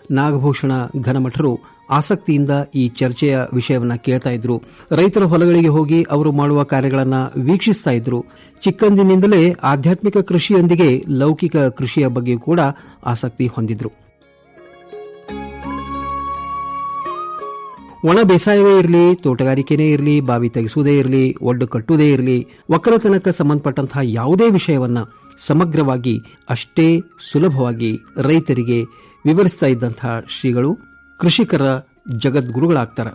ನಾಗಭೂಷಣ ಘನಮಠರು ಆಸಕ್ತಿಯಿಂದ ಈ ಚರ್ಚೆಯ ವಿಷಯವನ್ನ ಕೇಳ್ತಾ ಇದ್ರು ರೈತರ ಹೊಲಗಳಿಗೆ ಹೋಗಿ ಅವರು ಮಾಡುವ ಕಾರ್ಯಗಳನ್ನ ವೀಕ್ಷಿಸ್ತಾ ಇದ್ರು ಚಿಕ್ಕಂದಿನಿಂದಲೇ ಆಧ್ಯಾತ್ಮಿಕ ಕೃಷಿಯೊಂದಿಗೆ ಲೌಕಿಕ ಕೃಷಿಯ ಬಗ್ಗೆ ಕೂಡ ಆಸಕ್ತಿ ಹೊಂದಿದ್ರು ಒಣ ಬೇಸಾಯವೇ ಇರಲಿ ತೋಟಗಾರಿಕೆನೇ ಇರಲಿ ಬಾವಿ ತೆಗೆಸುವುದೇ ಇರಲಿ ಒಡ್ಡು ಕಟ್ಟುವುದೇ ಇರಲಿ ಒಕ್ಕಲತನಕ್ಕೆ ಸಂಬಂಧಪಟ್ಟಂತಹ ಯಾವುದೇ ವಿಷಯವನ್ನ ಸಮಗ್ರವಾಗಿ ಅಷ್ಟೇ ಸುಲಭವಾಗಿ ರೈತರಿಗೆ ವಿವರಿಸ್ತಾ ಇದ್ದಂತಹ ಶ್ರೀಗಳು ಕೃಷಿಕರ ಜಗದ್ಗುರುಗಳಾಗ್ತಾರೆ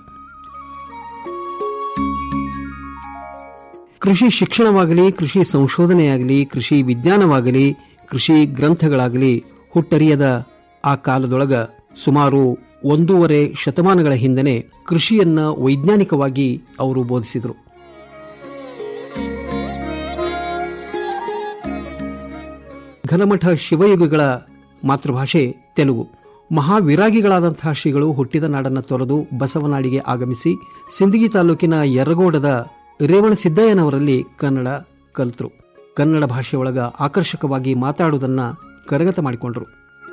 ಕೃಷಿ ಶಿಕ್ಷಣವಾಗಲಿ ಕೃಷಿ ಸಂಶೋಧನೆಯಾಗಲಿ ಕೃಷಿ ವಿಜ್ಞಾನವಾಗಲಿ ಕೃಷಿ ಗ್ರಂಥಗಳಾಗಲಿ ಹುಟ್ಟರಿಯದ ಆ ಕಾಲದೊಳಗ ಸುಮಾರು ಒಂದೂವರೆ ಶತಮಾನಗಳ ಹಿಂದನೆ ಕೃಷಿಯನ್ನ ವೈಜ್ಞಾನಿಕವಾಗಿ ಅವರು ಬೋಧಿಸಿದರು ಘನಮಠ ಶಿವಯುಗಗಳ ಮಾತೃಭಾಷೆ ತೆಲುಗು ಮಹಾವಿರಾಗಿಗಳಾದಂತಹ ಶ್ರೀಗಳು ಹುಟ್ಟಿದ ನಾಡನ್ನು ತೊರೆದು ಬಸವನಾಡಿಗೆ ಆಗಮಿಸಿ ಸಿಂದಗಿ ತಾಲೂಕಿನ ಯರಗೋಡದ ರೇವಣ ಸಿದ್ದಯ್ಯನವರಲ್ಲಿ ಕನ್ನಡ ಕಲಿತರು ಕನ್ನಡ ಭಾಷೆಯೊಳಗ ಆಕರ್ಷಕವಾಗಿ ಮಾತಾಡುವುದನ್ನ ಕರಗತ ಮಾಡಿಕೊಂಡರು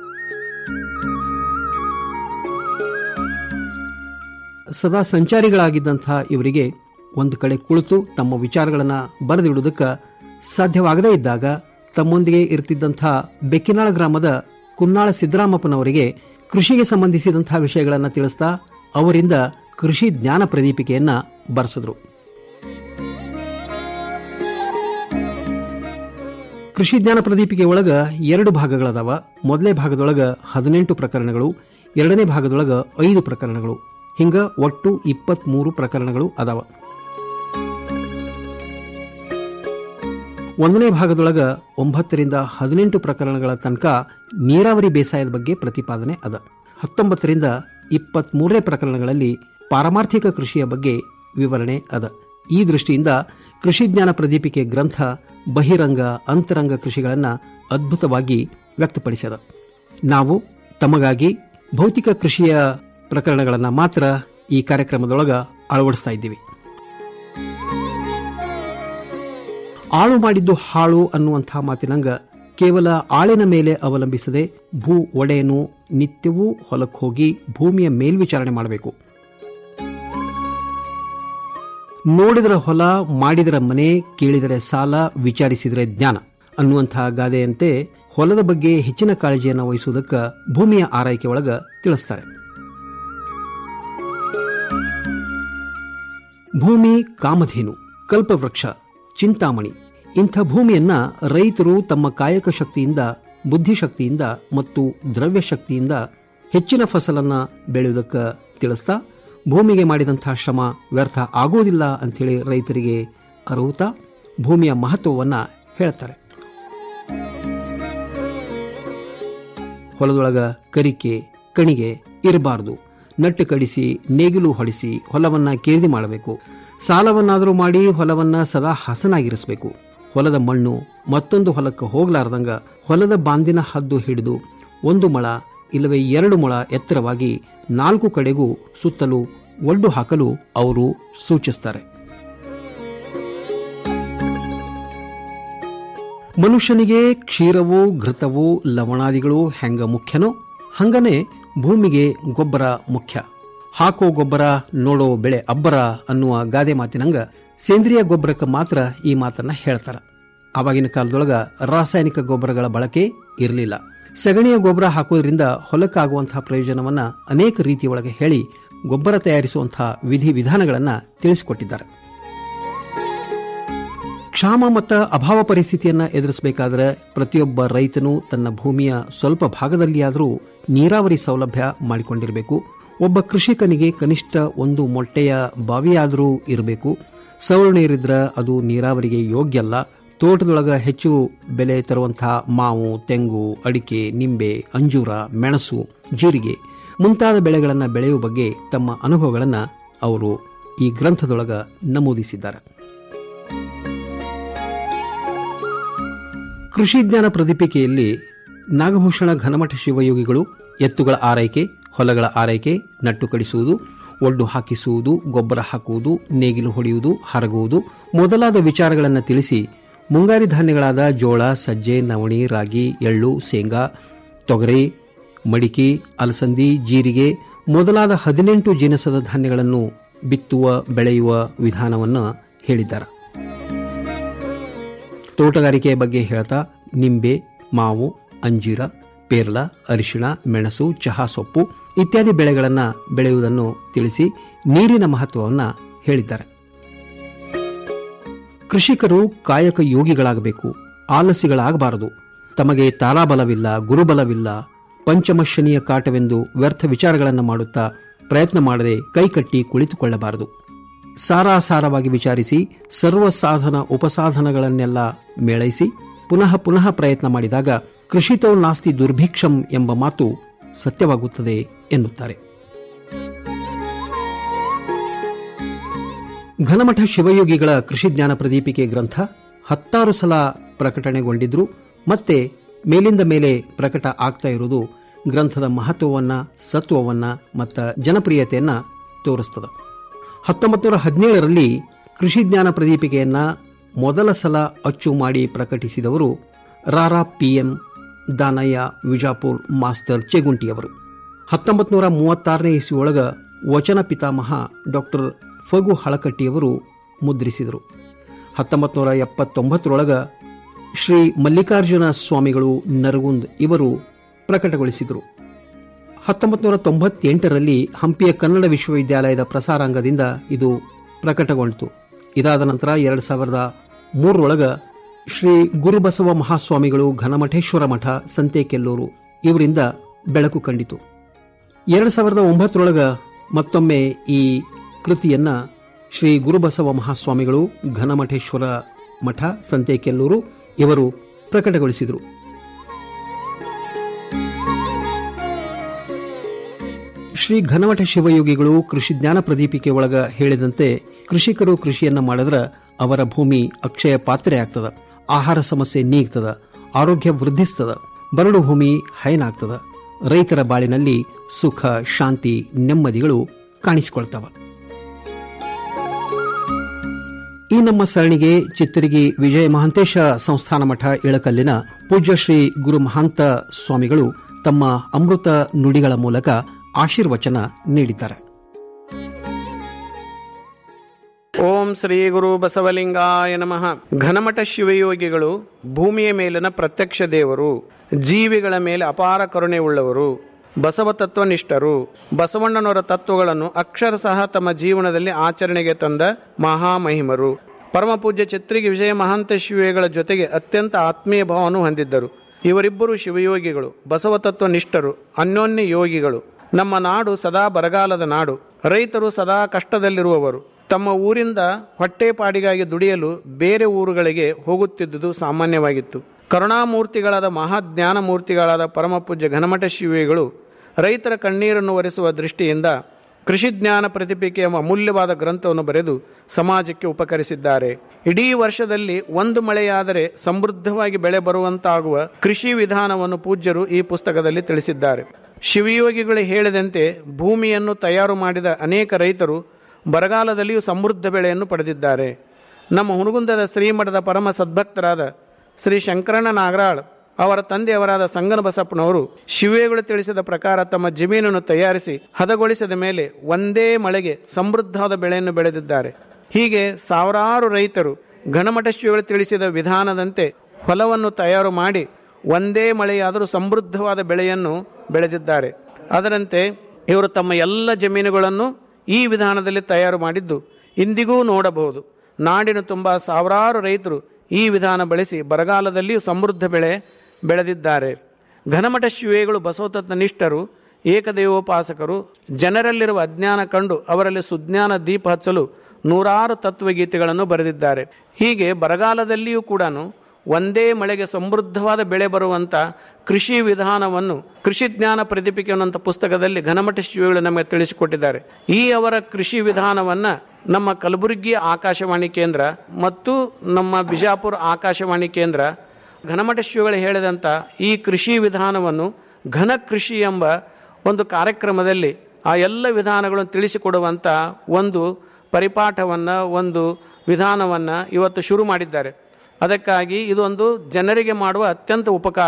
ಸದಾ ಸಂಚಾರಿಗಳಾಗಿದ್ದಂತಹ ಇವರಿಗೆ ಒಂದು ಕಡೆ ಕುಳಿತು ತಮ್ಮ ವಿಚಾರಗಳನ್ನು ಬರೆದಿಡುವುದಕ್ಕೆ ಸಾಧ್ಯವಾಗದೇ ಇದ್ದಾಗ ತಮ್ಮೊಂದಿಗೆ ಇರ್ತಿದ್ದಂಥ ಬೆಕ್ಕಿನಾಳ ಗ್ರಾಮದ ಕುನ್ನಾಳ ಸಿದ್ದರಾಮಪ್ಪನವರಿಗೆ ಕೃಷಿಗೆ ಸಂಬಂಧಿಸಿದಂತಹ ವಿಷಯಗಳನ್ನು ತಿಳಿಸ್ತಾ ಅವರಿಂದ ಕೃಷಿ ಜ್ಞಾನ ಪ್ರದೀಪಿಕೆಯನ್ನ ಬರೆಸಿದ್ರು ಕೃಷಿ ಜ್ಞಾನ ಪ್ರದೀಪಿಕೆ ಒಳಗ ಎರಡು ಭಾಗಗಳದಾವ ಮೊದಲನೇ ಭಾಗದೊಳಗ ಹದಿನೆಂಟು ಪ್ರಕರಣಗಳು ಎರಡನೇ ಭಾಗದೊಳಗ ಐದು ಪ್ರಕರಣಗಳು ಹಿಂಗ ಒಟ್ಟು ಇಪ್ಪತ್ಮೂರು ಪ್ರಕರಣಗಳು ಅದಾವ ಒಂದನೇ ಭಾಗದೊಳಗ ಒಂಬತ್ತರಿಂದ ಹದಿನೆಂಟು ಪ್ರಕರಣಗಳ ತನಕ ನೀರಾವರಿ ಬೇಸಾಯದ ಬಗ್ಗೆ ಪ್ರತಿಪಾದನೆ ಅದ ಹತ್ತೊಂಬತ್ತರಿಂದ ಇಪ್ಪತ್ಮೂರನೇ ಪ್ರಕರಣಗಳಲ್ಲಿ ಪಾರಮಾರ್ಥಿಕ ಕೃಷಿಯ ಬಗ್ಗೆ ವಿವರಣೆ ಅದ ಈ ದೃಷ್ಟಿಯಿಂದ ಕೃಷಿ ಜ್ಞಾನ ಪ್ರದೀಪಿಕೆ ಗ್ರಂಥ ಬಹಿರಂಗ ಅಂತರಂಗ ಕೃಷಿಗಳನ್ನು ಅದ್ಭುತವಾಗಿ ವ್ಯಕ್ತಪಡಿಸದ ನಾವು ತಮಗಾಗಿ ಭೌತಿಕ ಕೃಷಿಯ ಪ್ರಕರಣಗಳನ್ನು ಮಾತ್ರ ಈ ಕಾರ್ಯಕ್ರಮದೊಳಗ ಅಳವಡಿಸ್ತಾ ಇದ್ದೀವಿ ಆಳು ಮಾಡಿದ್ದು ಹಾಳು ಅನ್ನುವಂಥ ಮಾತಿನಂಗ ಕೇವಲ ಆಳಿನ ಮೇಲೆ ಅವಲಂಬಿಸದೆ ಭೂ ಒಡೆಯನು ನಿತ್ಯವೂ ಹೊಲಕ್ಕೆ ಹೋಗಿ ಭೂಮಿಯ ಮೇಲ್ವಿಚಾರಣೆ ಮಾಡಬೇಕು ನೋಡಿದರ ಹೊಲ ಮಾಡಿದರ ಮನೆ ಕೇಳಿದರೆ ಸಾಲ ವಿಚಾರಿಸಿದರೆ ಜ್ಞಾನ ಅನ್ನುವಂತಹ ಗಾದೆಯಂತೆ ಹೊಲದ ಬಗ್ಗೆ ಹೆಚ್ಚಿನ ಕಾಳಜಿಯನ್ನು ವಹಿಸುವುದಕ್ಕೆ ಭೂಮಿಯ ಆರೈಕೆ ಒಳಗ ತಿಳಿಸ್ತಾರೆ ಭೂಮಿ ಕಾಮಧೇನು ಕಲ್ಪವೃಕ್ಷ ಚಿಂತಾಮಣಿ ಇಂಥ ಭೂಮಿಯನ್ನ ರೈತರು ತಮ್ಮ ಕಾಯಕ ಶಕ್ತಿಯಿಂದ ಬುದ್ಧಿಶಕ್ತಿಯಿಂದ ಮತ್ತು ದ್ರವ್ಯ ಶಕ್ತಿಯಿಂದ ಹೆಚ್ಚಿನ ಫಸಲನ್ನ ಬೆಳೆಯುವುದಕ್ಕೆ ತಿಳಿಸ್ತಾ ಭೂಮಿಗೆ ಮಾಡಿದಂತಹ ಶ್ರಮ ವ್ಯರ್ಥ ಆಗುವುದಿಲ್ಲ ಅಂಥೇಳಿ ರೈತರಿಗೆ ಅರುಹುತ್ತಾ ಭೂಮಿಯ ಮಹತ್ವವನ್ನ ಹೇಳ್ತಾರೆ ಹೊಲದೊಳಗ ಕರಿಕೆ ಕಣಿಗೆ ಇರಬಾರದು ನಟ್ಟು ಕಡಿಸಿ ನೇಗಿಲು ಹೊಡಿಸಿ ಹೊಲವನ್ನ ಕೇರಿದಿ ಮಾಡಬೇಕು ಸಾಲವನ್ನಾದರೂ ಮಾಡಿ ಹೊಲವನ್ನ ಸದಾ ಹಸನಾಗಿರಿಸಬೇಕು ಹೊಲದ ಮಣ್ಣು ಮತ್ತೊಂದು ಹೊಲಕ್ಕೆ ಹೋಗಲಾರ್ದಂಗ ಹೊಲದ ಬಾಂದಿನ ಹದ್ದು ಹಿಡಿದು ಒಂದು ಮೊಳ ಇಲ್ಲವೇ ಎರಡು ಮೊಳ ಎತ್ತರವಾಗಿ ನಾಲ್ಕು ಕಡೆಗೂ ಸುತ್ತಲೂ ಒಡ್ಡು ಹಾಕಲು ಅವರು ಸೂಚಿಸ್ತಾರೆ ಮನುಷ್ಯನಿಗೆ ಕ್ಷೀರವು ಘೃತವು ಲವಣಾದಿಗಳು ಹೆಂಗ ಮುಖ್ಯನೋ ಹಂಗನೆ ಭೂಮಿಗೆ ಗೊಬ್ಬರ ಮುಖ್ಯ ಹಾಕೋ ಗೊಬ್ಬರ ನೋಡೋ ಬೆಳೆ ಅಬ್ಬರ ಅನ್ನುವ ಗಾದೆ ಮಾತಿನಂಗ ಸೇಂದ್ರಿಯ ಗೊಬ್ಬರಕ್ಕೆ ಮಾತ್ರ ಈ ಮಾತನ್ನ ಹೇಳ್ತಾರ ಆವಾಗಿನ ಕಾಲದೊಳಗ ರಾಸಾಯನಿಕ ಗೊಬ್ಬರಗಳ ಬಳಕೆ ಇರಲಿಲ್ಲ ಸಗಣಿಯ ಗೊಬ್ಬರ ಹಾಕೋದ್ರಿಂದ ಹೊಲಕ್ಕಾಗುವಂತಹ ಪ್ರಯೋಜನವನ್ನ ಅನೇಕ ರೀತಿಯೊಳಗೆ ಹೇಳಿ ಗೊಬ್ಬರ ತಯಾರಿಸುವಂತಹ ವಿಧಿ ವಿಧಾನಗಳನ್ನ ತಿಳಿಸಿಕೊಟ್ಟಿದ್ದಾರೆ ಕ್ಷಾಮ ಮತ್ತು ಅಭಾವ ಪರಿಸ್ಥಿತಿಯನ್ನ ಎದುರಿಸಬೇಕಾದ್ರೆ ಪ್ರತಿಯೊಬ್ಬ ರೈತನು ತನ್ನ ಭೂಮಿಯ ಸ್ವಲ್ಪ ಭಾಗದಲ್ಲಿಯಾದರೂ ನೀರಾವರಿ ಸೌಲಭ್ಯ ಮಾಡಿಕೊಂಡಿರಬೇಕು ಒಬ್ಬ ಕೃಷಿಕನಿಗೆ ಕನಿಷ್ಠ ಒಂದು ಮೊಟ್ಟೆಯ ಬಾವಿಯಾದರೂ ಇರಬೇಕು ಸೌರ ನೀರಿದ್ರ ಅದು ನೀರಾವರಿಗೆ ಯೋಗ್ಯ ಅಲ್ಲ ತೋಟದೊಳಗ ಹೆಚ್ಚು ಬೆಲೆ ತರುವಂತಹ ಮಾವು ತೆಂಗು ಅಡಿಕೆ ನಿಂಬೆ ಅಂಜೂರ ಮೆಣಸು ಜೀರಿಗೆ ಮುಂತಾದ ಬೆಳೆಗಳನ್ನು ಬೆಳೆಯುವ ಬಗ್ಗೆ ತಮ್ಮ ಅನುಭವಗಳನ್ನು ಅವರು ಈ ಗ್ರಂಥದೊಳಗ ನಮೂದಿಸಿದ್ದಾರೆ ಕೃಷಿ ಜ್ಞಾನ ಪ್ರದೀಪಿಕೆಯಲ್ಲಿ ನಾಗಭೂಷಣ ಘನಮಠ ಶಿವಯೋಗಿಗಳು ಎತ್ತುಗಳ ಆರೈಕೆ ಹೊಲಗಳ ಆರೈಕೆ ನಟ್ಟು ಕಡಿಸುವುದು ಒಡ್ಡು ಹಾಕಿಸುವುದು ಗೊಬ್ಬರ ಹಾಕುವುದು ನೇಗಿಲು ಹೊಡೆಯುವುದು ಹರಗುವುದು ಮೊದಲಾದ ವಿಚಾರಗಳನ್ನು ತಿಳಿಸಿ ಮುಂಗಾರಿ ಧಾನ್ಯಗಳಾದ ಜೋಳ ಸಜ್ಜೆ ನವಣಿ ರಾಗಿ ಎಳ್ಳು ಶೇಂಗಾ ತೊಗರಿ ಮಡಿಕೆ ಅಲಸಂದಿ ಜೀರಿಗೆ ಮೊದಲಾದ ಹದಿನೆಂಟು ಜಿನಸದ ಧಾನ್ಯಗಳನ್ನು ಬಿತ್ತುವ ಬೆಳೆಯುವ ವಿಧಾನವನ್ನು ಹೇಳಿದ್ದಾರೆ ತೋಟಗಾರಿಕೆಯ ಬಗ್ಗೆ ಹೇಳ್ತಾ ನಿಂಬೆ ಮಾವು ಅಂಜೀರ ಪೇರ್ಲ ಅರಿಶಿಣ ಮೆಣಸು ಚಹಾ ಸೊಪ್ಪು ಇತ್ಯಾದಿ ಬೆಳೆಗಳನ್ನು ಬೆಳೆಯುವುದನ್ನು ತಿಳಿಸಿ ನೀರಿನ ಮಹತ್ವವನ್ನು ಹೇಳಿದ್ದಾರೆ ಕೃಷಿಕರು ಕಾಯಕ ಯೋಗಿಗಳಾಗಬೇಕು ಆಲಸಿಗಳಾಗಬಾರದು ತಮಗೆ ತಾರಾಬಲವಿಲ್ಲ ಗುರುಬಲವಿಲ್ಲ ಪಂಚಮಶನಿಯ ಕಾಟವೆಂದು ವ್ಯರ್ಥ ವಿಚಾರಗಳನ್ನು ಮಾಡುತ್ತಾ ಪ್ರಯತ್ನ ಮಾಡದೆ ಕೈಕಟ್ಟಿ ಕುಳಿತುಕೊಳ್ಳಬಾರದು ಸಾರಾಸಾರವಾಗಿ ವಿಚಾರಿಸಿ ಸರ್ವ ಸಾಧನ ಉಪಸಾಧನಗಳನ್ನೆಲ್ಲ ಮೇಳೈಸಿ ಪುನಃ ಪುನಃ ಪ್ರಯತ್ನ ಮಾಡಿದಾಗ ಕೃಷಿತೋ ನಾಸ್ತಿ ದುರ್ಭಿಕ್ಷಂ ಎಂಬ ಮಾತು ಸತ್ಯವಾಗುತ್ತದೆ ಎನ್ನುತ್ತಾರೆ ಘನಮಠ ಶಿವಯೋಗಿಗಳ ಕೃಷಿ ಜ್ಞಾನ ಪ್ರದೀಪಿಕೆ ಗ್ರಂಥ ಹತ್ತಾರು ಸಲ ಪ್ರಕಟಣೆಗೊಂಡಿದ್ರು ಮತ್ತೆ ಮೇಲಿಂದ ಮೇಲೆ ಪ್ರಕಟ ಆಗ್ತಾ ಇರುವುದು ಗ್ರಂಥದ ಮಹತ್ವವನ್ನ ಸತ್ವವನ್ನ ಮತ್ತು ಜನಪ್ರಿಯತೆಯನ್ನ ತೋರಿಸ್ತದೆ ಹತ್ತೊಂಬತ್ತು ನೂರ ಹದಿನೇಳರಲ್ಲಿ ಕೃಷಿ ಜ್ಞಾನ ಪ್ರದೀಪಿಕೆಯನ್ನ ಮೊದಲ ಸಲ ಅಚ್ಚು ಮಾಡಿ ಪ್ರಕಟಿಸಿದವರು ರಾರಾ ಪಿಎಂ ದಾನಯ್ಯ ವಿಜಾಪುರ್ ಮಾಸ್ತರ್ ಚೆಗುಂಟಿಯವರು ಹತ್ತೊಂಬತ್ತು ನೂರ ಮೂವತ್ತಾರನೇ ಇಸ್ವಿಯೊಳಗ ವಚನ ಪಿತಾಮಹ ಡಾಕ್ಟರ್ ಫಗು ಹಳಕಟ್ಟಿಯವರು ಮುದ್ರಿಸಿದರು ಹತ್ತೊಂಬತ್ತು ನೂರ ಎಪ್ಪತ್ತೊಂಬತ್ತರೊಳಗ ಶ್ರೀ ಮಲ್ಲಿಕಾರ್ಜುನ ಸ್ವಾಮಿಗಳು ನರಗುಂದ್ ಇವರು ಪ್ರಕಟಗೊಳಿಸಿದರು ಹತ್ತೊಂಬತ್ತು ನೂರ ತೊಂಬತ್ತೆಂಟರಲ್ಲಿ ಹಂಪಿಯ ಕನ್ನಡ ವಿಶ್ವವಿದ್ಯಾಲಯದ ಪ್ರಸಾರಾಂಗದಿಂದ ಇದು ಪ್ರಕಟಗೊಂಡಿತು ಇದಾದ ನಂತರ ಎರಡು ಸಾವಿರದ ಮೂರರೊಳಗ ಶ್ರೀ ಗುರುಬಸವ ಮಹಾಸ್ವಾಮಿಗಳು ಘನಮಠೇಶ್ವರ ಮಠ ಸಂತೆಕೆಲ್ಲೂರು ಇವರಿಂದ ಬೆಳಕು ಕಂಡಿತು ಎರಡು ಸಾವಿರದ ಒಂಬತ್ತರೊಳಗ ಮತ್ತೊಮ್ಮೆ ಈ ಕೃತಿಯನ್ನ ಶ್ರೀ ಗುರುಬಸವ ಮಹಾಸ್ವಾಮಿಗಳು ಘನಮಠೇಶ್ವರ ಮಠ ಸಂತೆಕೆಲ್ಲೂರು ಇವರು ಪ್ರಕಟಗೊಳಿಸಿದರು ಶ್ರೀ ಘನಮಠ ಶಿವಯೋಗಿಗಳು ಕೃಷಿ ಜ್ಞಾನ ಪ್ರದೀಪಿಕೆ ಒಳಗ ಹೇಳಿದಂತೆ ಕೃಷಿಕರು ಕೃಷಿಯನ್ನ ಮಾಡಿದ್ರ ಅವರ ಭೂಮಿ ಅಕ್ಷಯ ಪಾತ್ರೆ ಆಗ್ತದ ಆಹಾರ ಸಮಸ್ಯೆ ನೀಗ್ತದ ಆರೋಗ್ಯ ವೃದ್ಧಿಸ್ತದ ಬರಡು ಭೂಮಿ ಹೈನಾಗ್ತದ ರೈತರ ಬಾಳಿನಲ್ಲಿ ಸುಖ ಶಾಂತಿ ನೆಮ್ಮದಿಗಳು ಕಾಣಿಸಿಕೊಳ್ತವ ಈ ನಮ್ಮ ಸರಣಿಗೆ ಚಿತ್ತರಿಗಿ ವಿಜಯ ಮಹಾಂತೇಶ ಸಂಸ್ಥಾನ ಮಠ ಇಳಕಲ್ಲಿನ ಪೂಜ್ಯ ಶ್ರೀ ಗುರು ಮಹಾಂತ ಸ್ವಾಮಿಗಳು ತಮ್ಮ ಅಮೃತ ನುಡಿಗಳ ಮೂಲಕ ಆಶೀರ್ವಚನ ನೀಡಿದ್ದಾರೆ ಓಂ ಶ್ರೀ ಗುರು ಬಸವಲಿಂಗಾಯ ನಮಃ ಘನಮಠ ಶಿವಯೋಗಿಗಳು ಭೂಮಿಯ ಮೇಲಿನ ಪ್ರತ್ಯಕ್ಷ ದೇವರು ಜೀವಿಗಳ ಮೇಲೆ ಅಪಾರ ಕರುಣೆ ಉಳ್ಳವರು ಬಸವ ತತ್ವನಿಷ್ಠರು ಬಸವಣ್ಣನವರ ತತ್ವಗಳನ್ನು ಅಕ್ಷರಶಃ ತಮ್ಮ ಜೀವನದಲ್ಲಿ ಆಚರಣೆಗೆ ತಂದ ಮಹಾಮಹಿಮರು ಪರಮಪೂಜ್ಯ ಛತ್ರಿಗೆ ವಿಜಯ ಮಹಾಂತ ಶಿವಯೋಗಿಗಳ ಜೊತೆಗೆ ಅತ್ಯಂತ ಆತ್ಮೀಯ ಭಾವವನ್ನು ಹೊಂದಿದ್ದರು ಇವರಿಬ್ಬರು ಶಿವಯೋಗಿಗಳು ಬಸವ ತತ್ವನಿಷ್ಠರು ಅನ್ಯೋನ್ಯ ಯೋಗಿಗಳು ನಮ್ಮ ನಾಡು ಸದಾ ಬರಗಾಲದ ನಾಡು ರೈತರು ಸದಾ ಕಷ್ಟದಲ್ಲಿರುವವರು ತಮ್ಮ ಊರಿಂದ ಹೊಟ್ಟೆಪಾಡಿಗಾಗಿ ದುಡಿಯಲು ಬೇರೆ ಊರುಗಳಿಗೆ ಹೋಗುತ್ತಿದ್ದುದು ಸಾಮಾನ್ಯವಾಗಿತ್ತು ಕರುಣಾಮೂರ್ತಿಗಳಾದ ಮಹಾಜ್ಞಾನ ಮೂರ್ತಿಗಳಾದ ಪರಮಪೂಜ್ಯ ಘನಮಠ ಶಿವಿಗಳು ರೈತರ ಕಣ್ಣೀರನ್ನು ಒರೆಸುವ ದೃಷ್ಟಿಯಿಂದ ಕೃಷಿ ಜ್ಞಾನ ಪ್ರತಿಪಿಕೆ ಎಂಬ ಅಮೂಲ್ಯವಾದ ಗ್ರಂಥವನ್ನು ಬರೆದು ಸಮಾಜಕ್ಕೆ ಉಪಕರಿಸಿದ್ದಾರೆ ಇಡೀ ವರ್ಷದಲ್ಲಿ ಒಂದು ಮಳೆಯಾದರೆ ಸಮೃದ್ಧವಾಗಿ ಬೆಳೆ ಬರುವಂತಾಗುವ ಕೃಷಿ ವಿಧಾನವನ್ನು ಪೂಜ್ಯರು ಈ ಪುಸ್ತಕದಲ್ಲಿ ತಿಳಿಸಿದ್ದಾರೆ ಶಿವಯೋಗಿಗಳು ಹೇಳಿದಂತೆ ಭೂಮಿಯನ್ನು ತಯಾರು ಮಾಡಿದ ಅನೇಕ ರೈತರು ಬರಗಾಲದಲ್ಲಿಯೂ ಸಮೃದ್ಧ ಬೆಳೆಯನ್ನು ಪಡೆದಿದ್ದಾರೆ ನಮ್ಮ ಹುನಗುಂದದ ಶ್ರೀಮಠದ ಪರಮ ಸದ್ಭಕ್ತರಾದ ಶ್ರೀ ಶಂಕರಣ್ಣ ನಾಗರಾಳ್ ಅವರ ತಂದೆಯವರಾದ ಸಂಗನ ಬಸಪ್ಪನವರು ಶಿವೇಗಳು ತಿಳಿಸಿದ ಪ್ರಕಾರ ತಮ್ಮ ಜಮೀನನ್ನು ತಯಾರಿಸಿ ಹದಗೊಳಿಸಿದ ಮೇಲೆ ಒಂದೇ ಮಳೆಗೆ ಸಮೃದ್ಧವಾದ ಬೆಳೆಯನ್ನು ಬೆಳೆದಿದ್ದಾರೆ ಹೀಗೆ ಸಾವಿರಾರು ರೈತರು ಘನಮಠ ಶಿವಗಳು ತಿಳಿಸಿದ ವಿಧಾನದಂತೆ ಹೊಲವನ್ನು ತಯಾರು ಮಾಡಿ ಒಂದೇ ಮಳೆಯಾದರೂ ಸಮೃದ್ಧವಾದ ಬೆಳೆಯನ್ನು ಬೆಳೆದಿದ್ದಾರೆ ಅದರಂತೆ ಇವರು ತಮ್ಮ ಎಲ್ಲ ಜಮೀನುಗಳನ್ನು ಈ ವಿಧಾನದಲ್ಲಿ ತಯಾರು ಮಾಡಿದ್ದು ಇಂದಿಗೂ ನೋಡಬಹುದು ನಾಡಿನ ತುಂಬ ಸಾವಿರಾರು ರೈತರು ಈ ವಿಧಾನ ಬಳಸಿ ಬರಗಾಲದಲ್ಲಿಯೂ ಸಮೃದ್ಧ ಬೆಳೆ ಬೆಳೆದಿದ್ದಾರೆ ಘನಮಠ ಶಿವೆಗಳು ಬಸವತತ್ವ ನಿಷ್ಠರು ಏಕದೇವೋಪಾಸಕರು ಜನರಲ್ಲಿರುವ ಅಜ್ಞಾನ ಕಂಡು ಅವರಲ್ಲಿ ಸುಜ್ಞಾನ ದೀಪ ಹಚ್ಚಲು ನೂರಾರು ತತ್ವಗೀತೆಗಳನ್ನು ಬರೆದಿದ್ದಾರೆ ಹೀಗೆ ಬರಗಾಲದಲ್ಲಿಯೂ ಕೂಡ ಒಂದೇ ಮಳೆಗೆ ಸಮೃದ್ಧವಾದ ಬೆಳೆ ಬರುವಂಥ ಕೃಷಿ ವಿಧಾನವನ್ನು ಕೃಷಿ ಜ್ಞಾನ ಪ್ರದೀಪಿಕೆ ಅನ್ನುವಂಥ ಪುಸ್ತಕದಲ್ಲಿ ಘನಮಠ ಶಿವಗಳು ನಮಗೆ ತಿಳಿಸಿಕೊಟ್ಟಿದ್ದಾರೆ ಈ ಅವರ ಕೃಷಿ ವಿಧಾನವನ್ನು ನಮ್ಮ ಕಲಬುರಗಿ ಆಕಾಶವಾಣಿ ಕೇಂದ್ರ ಮತ್ತು ನಮ್ಮ ಬಿಜಾಪುರ ಆಕಾಶವಾಣಿ ಕೇಂದ್ರ ಘನಮಠ ಶಿವಗಳು ಹೇಳಿದಂಥ ಈ ಕೃಷಿ ವಿಧಾನವನ್ನು ಘನ ಕೃಷಿ ಎಂಬ ಒಂದು ಕಾರ್ಯಕ್ರಮದಲ್ಲಿ ಆ ಎಲ್ಲ ವಿಧಾನಗಳನ್ನು ತಿಳಿಸಿಕೊಡುವಂಥ ಒಂದು ಪರಿಪಾಠವನ್ನು ಒಂದು ವಿಧಾನವನ್ನು ಇವತ್ತು ಶುರು ಮಾಡಿದ್ದಾರೆ ಅದಕ್ಕಾಗಿ ಇದೊಂದು ಜನರಿಗೆ ಮಾಡುವ ಅತ್ಯಂತ ಉಪಕಾರ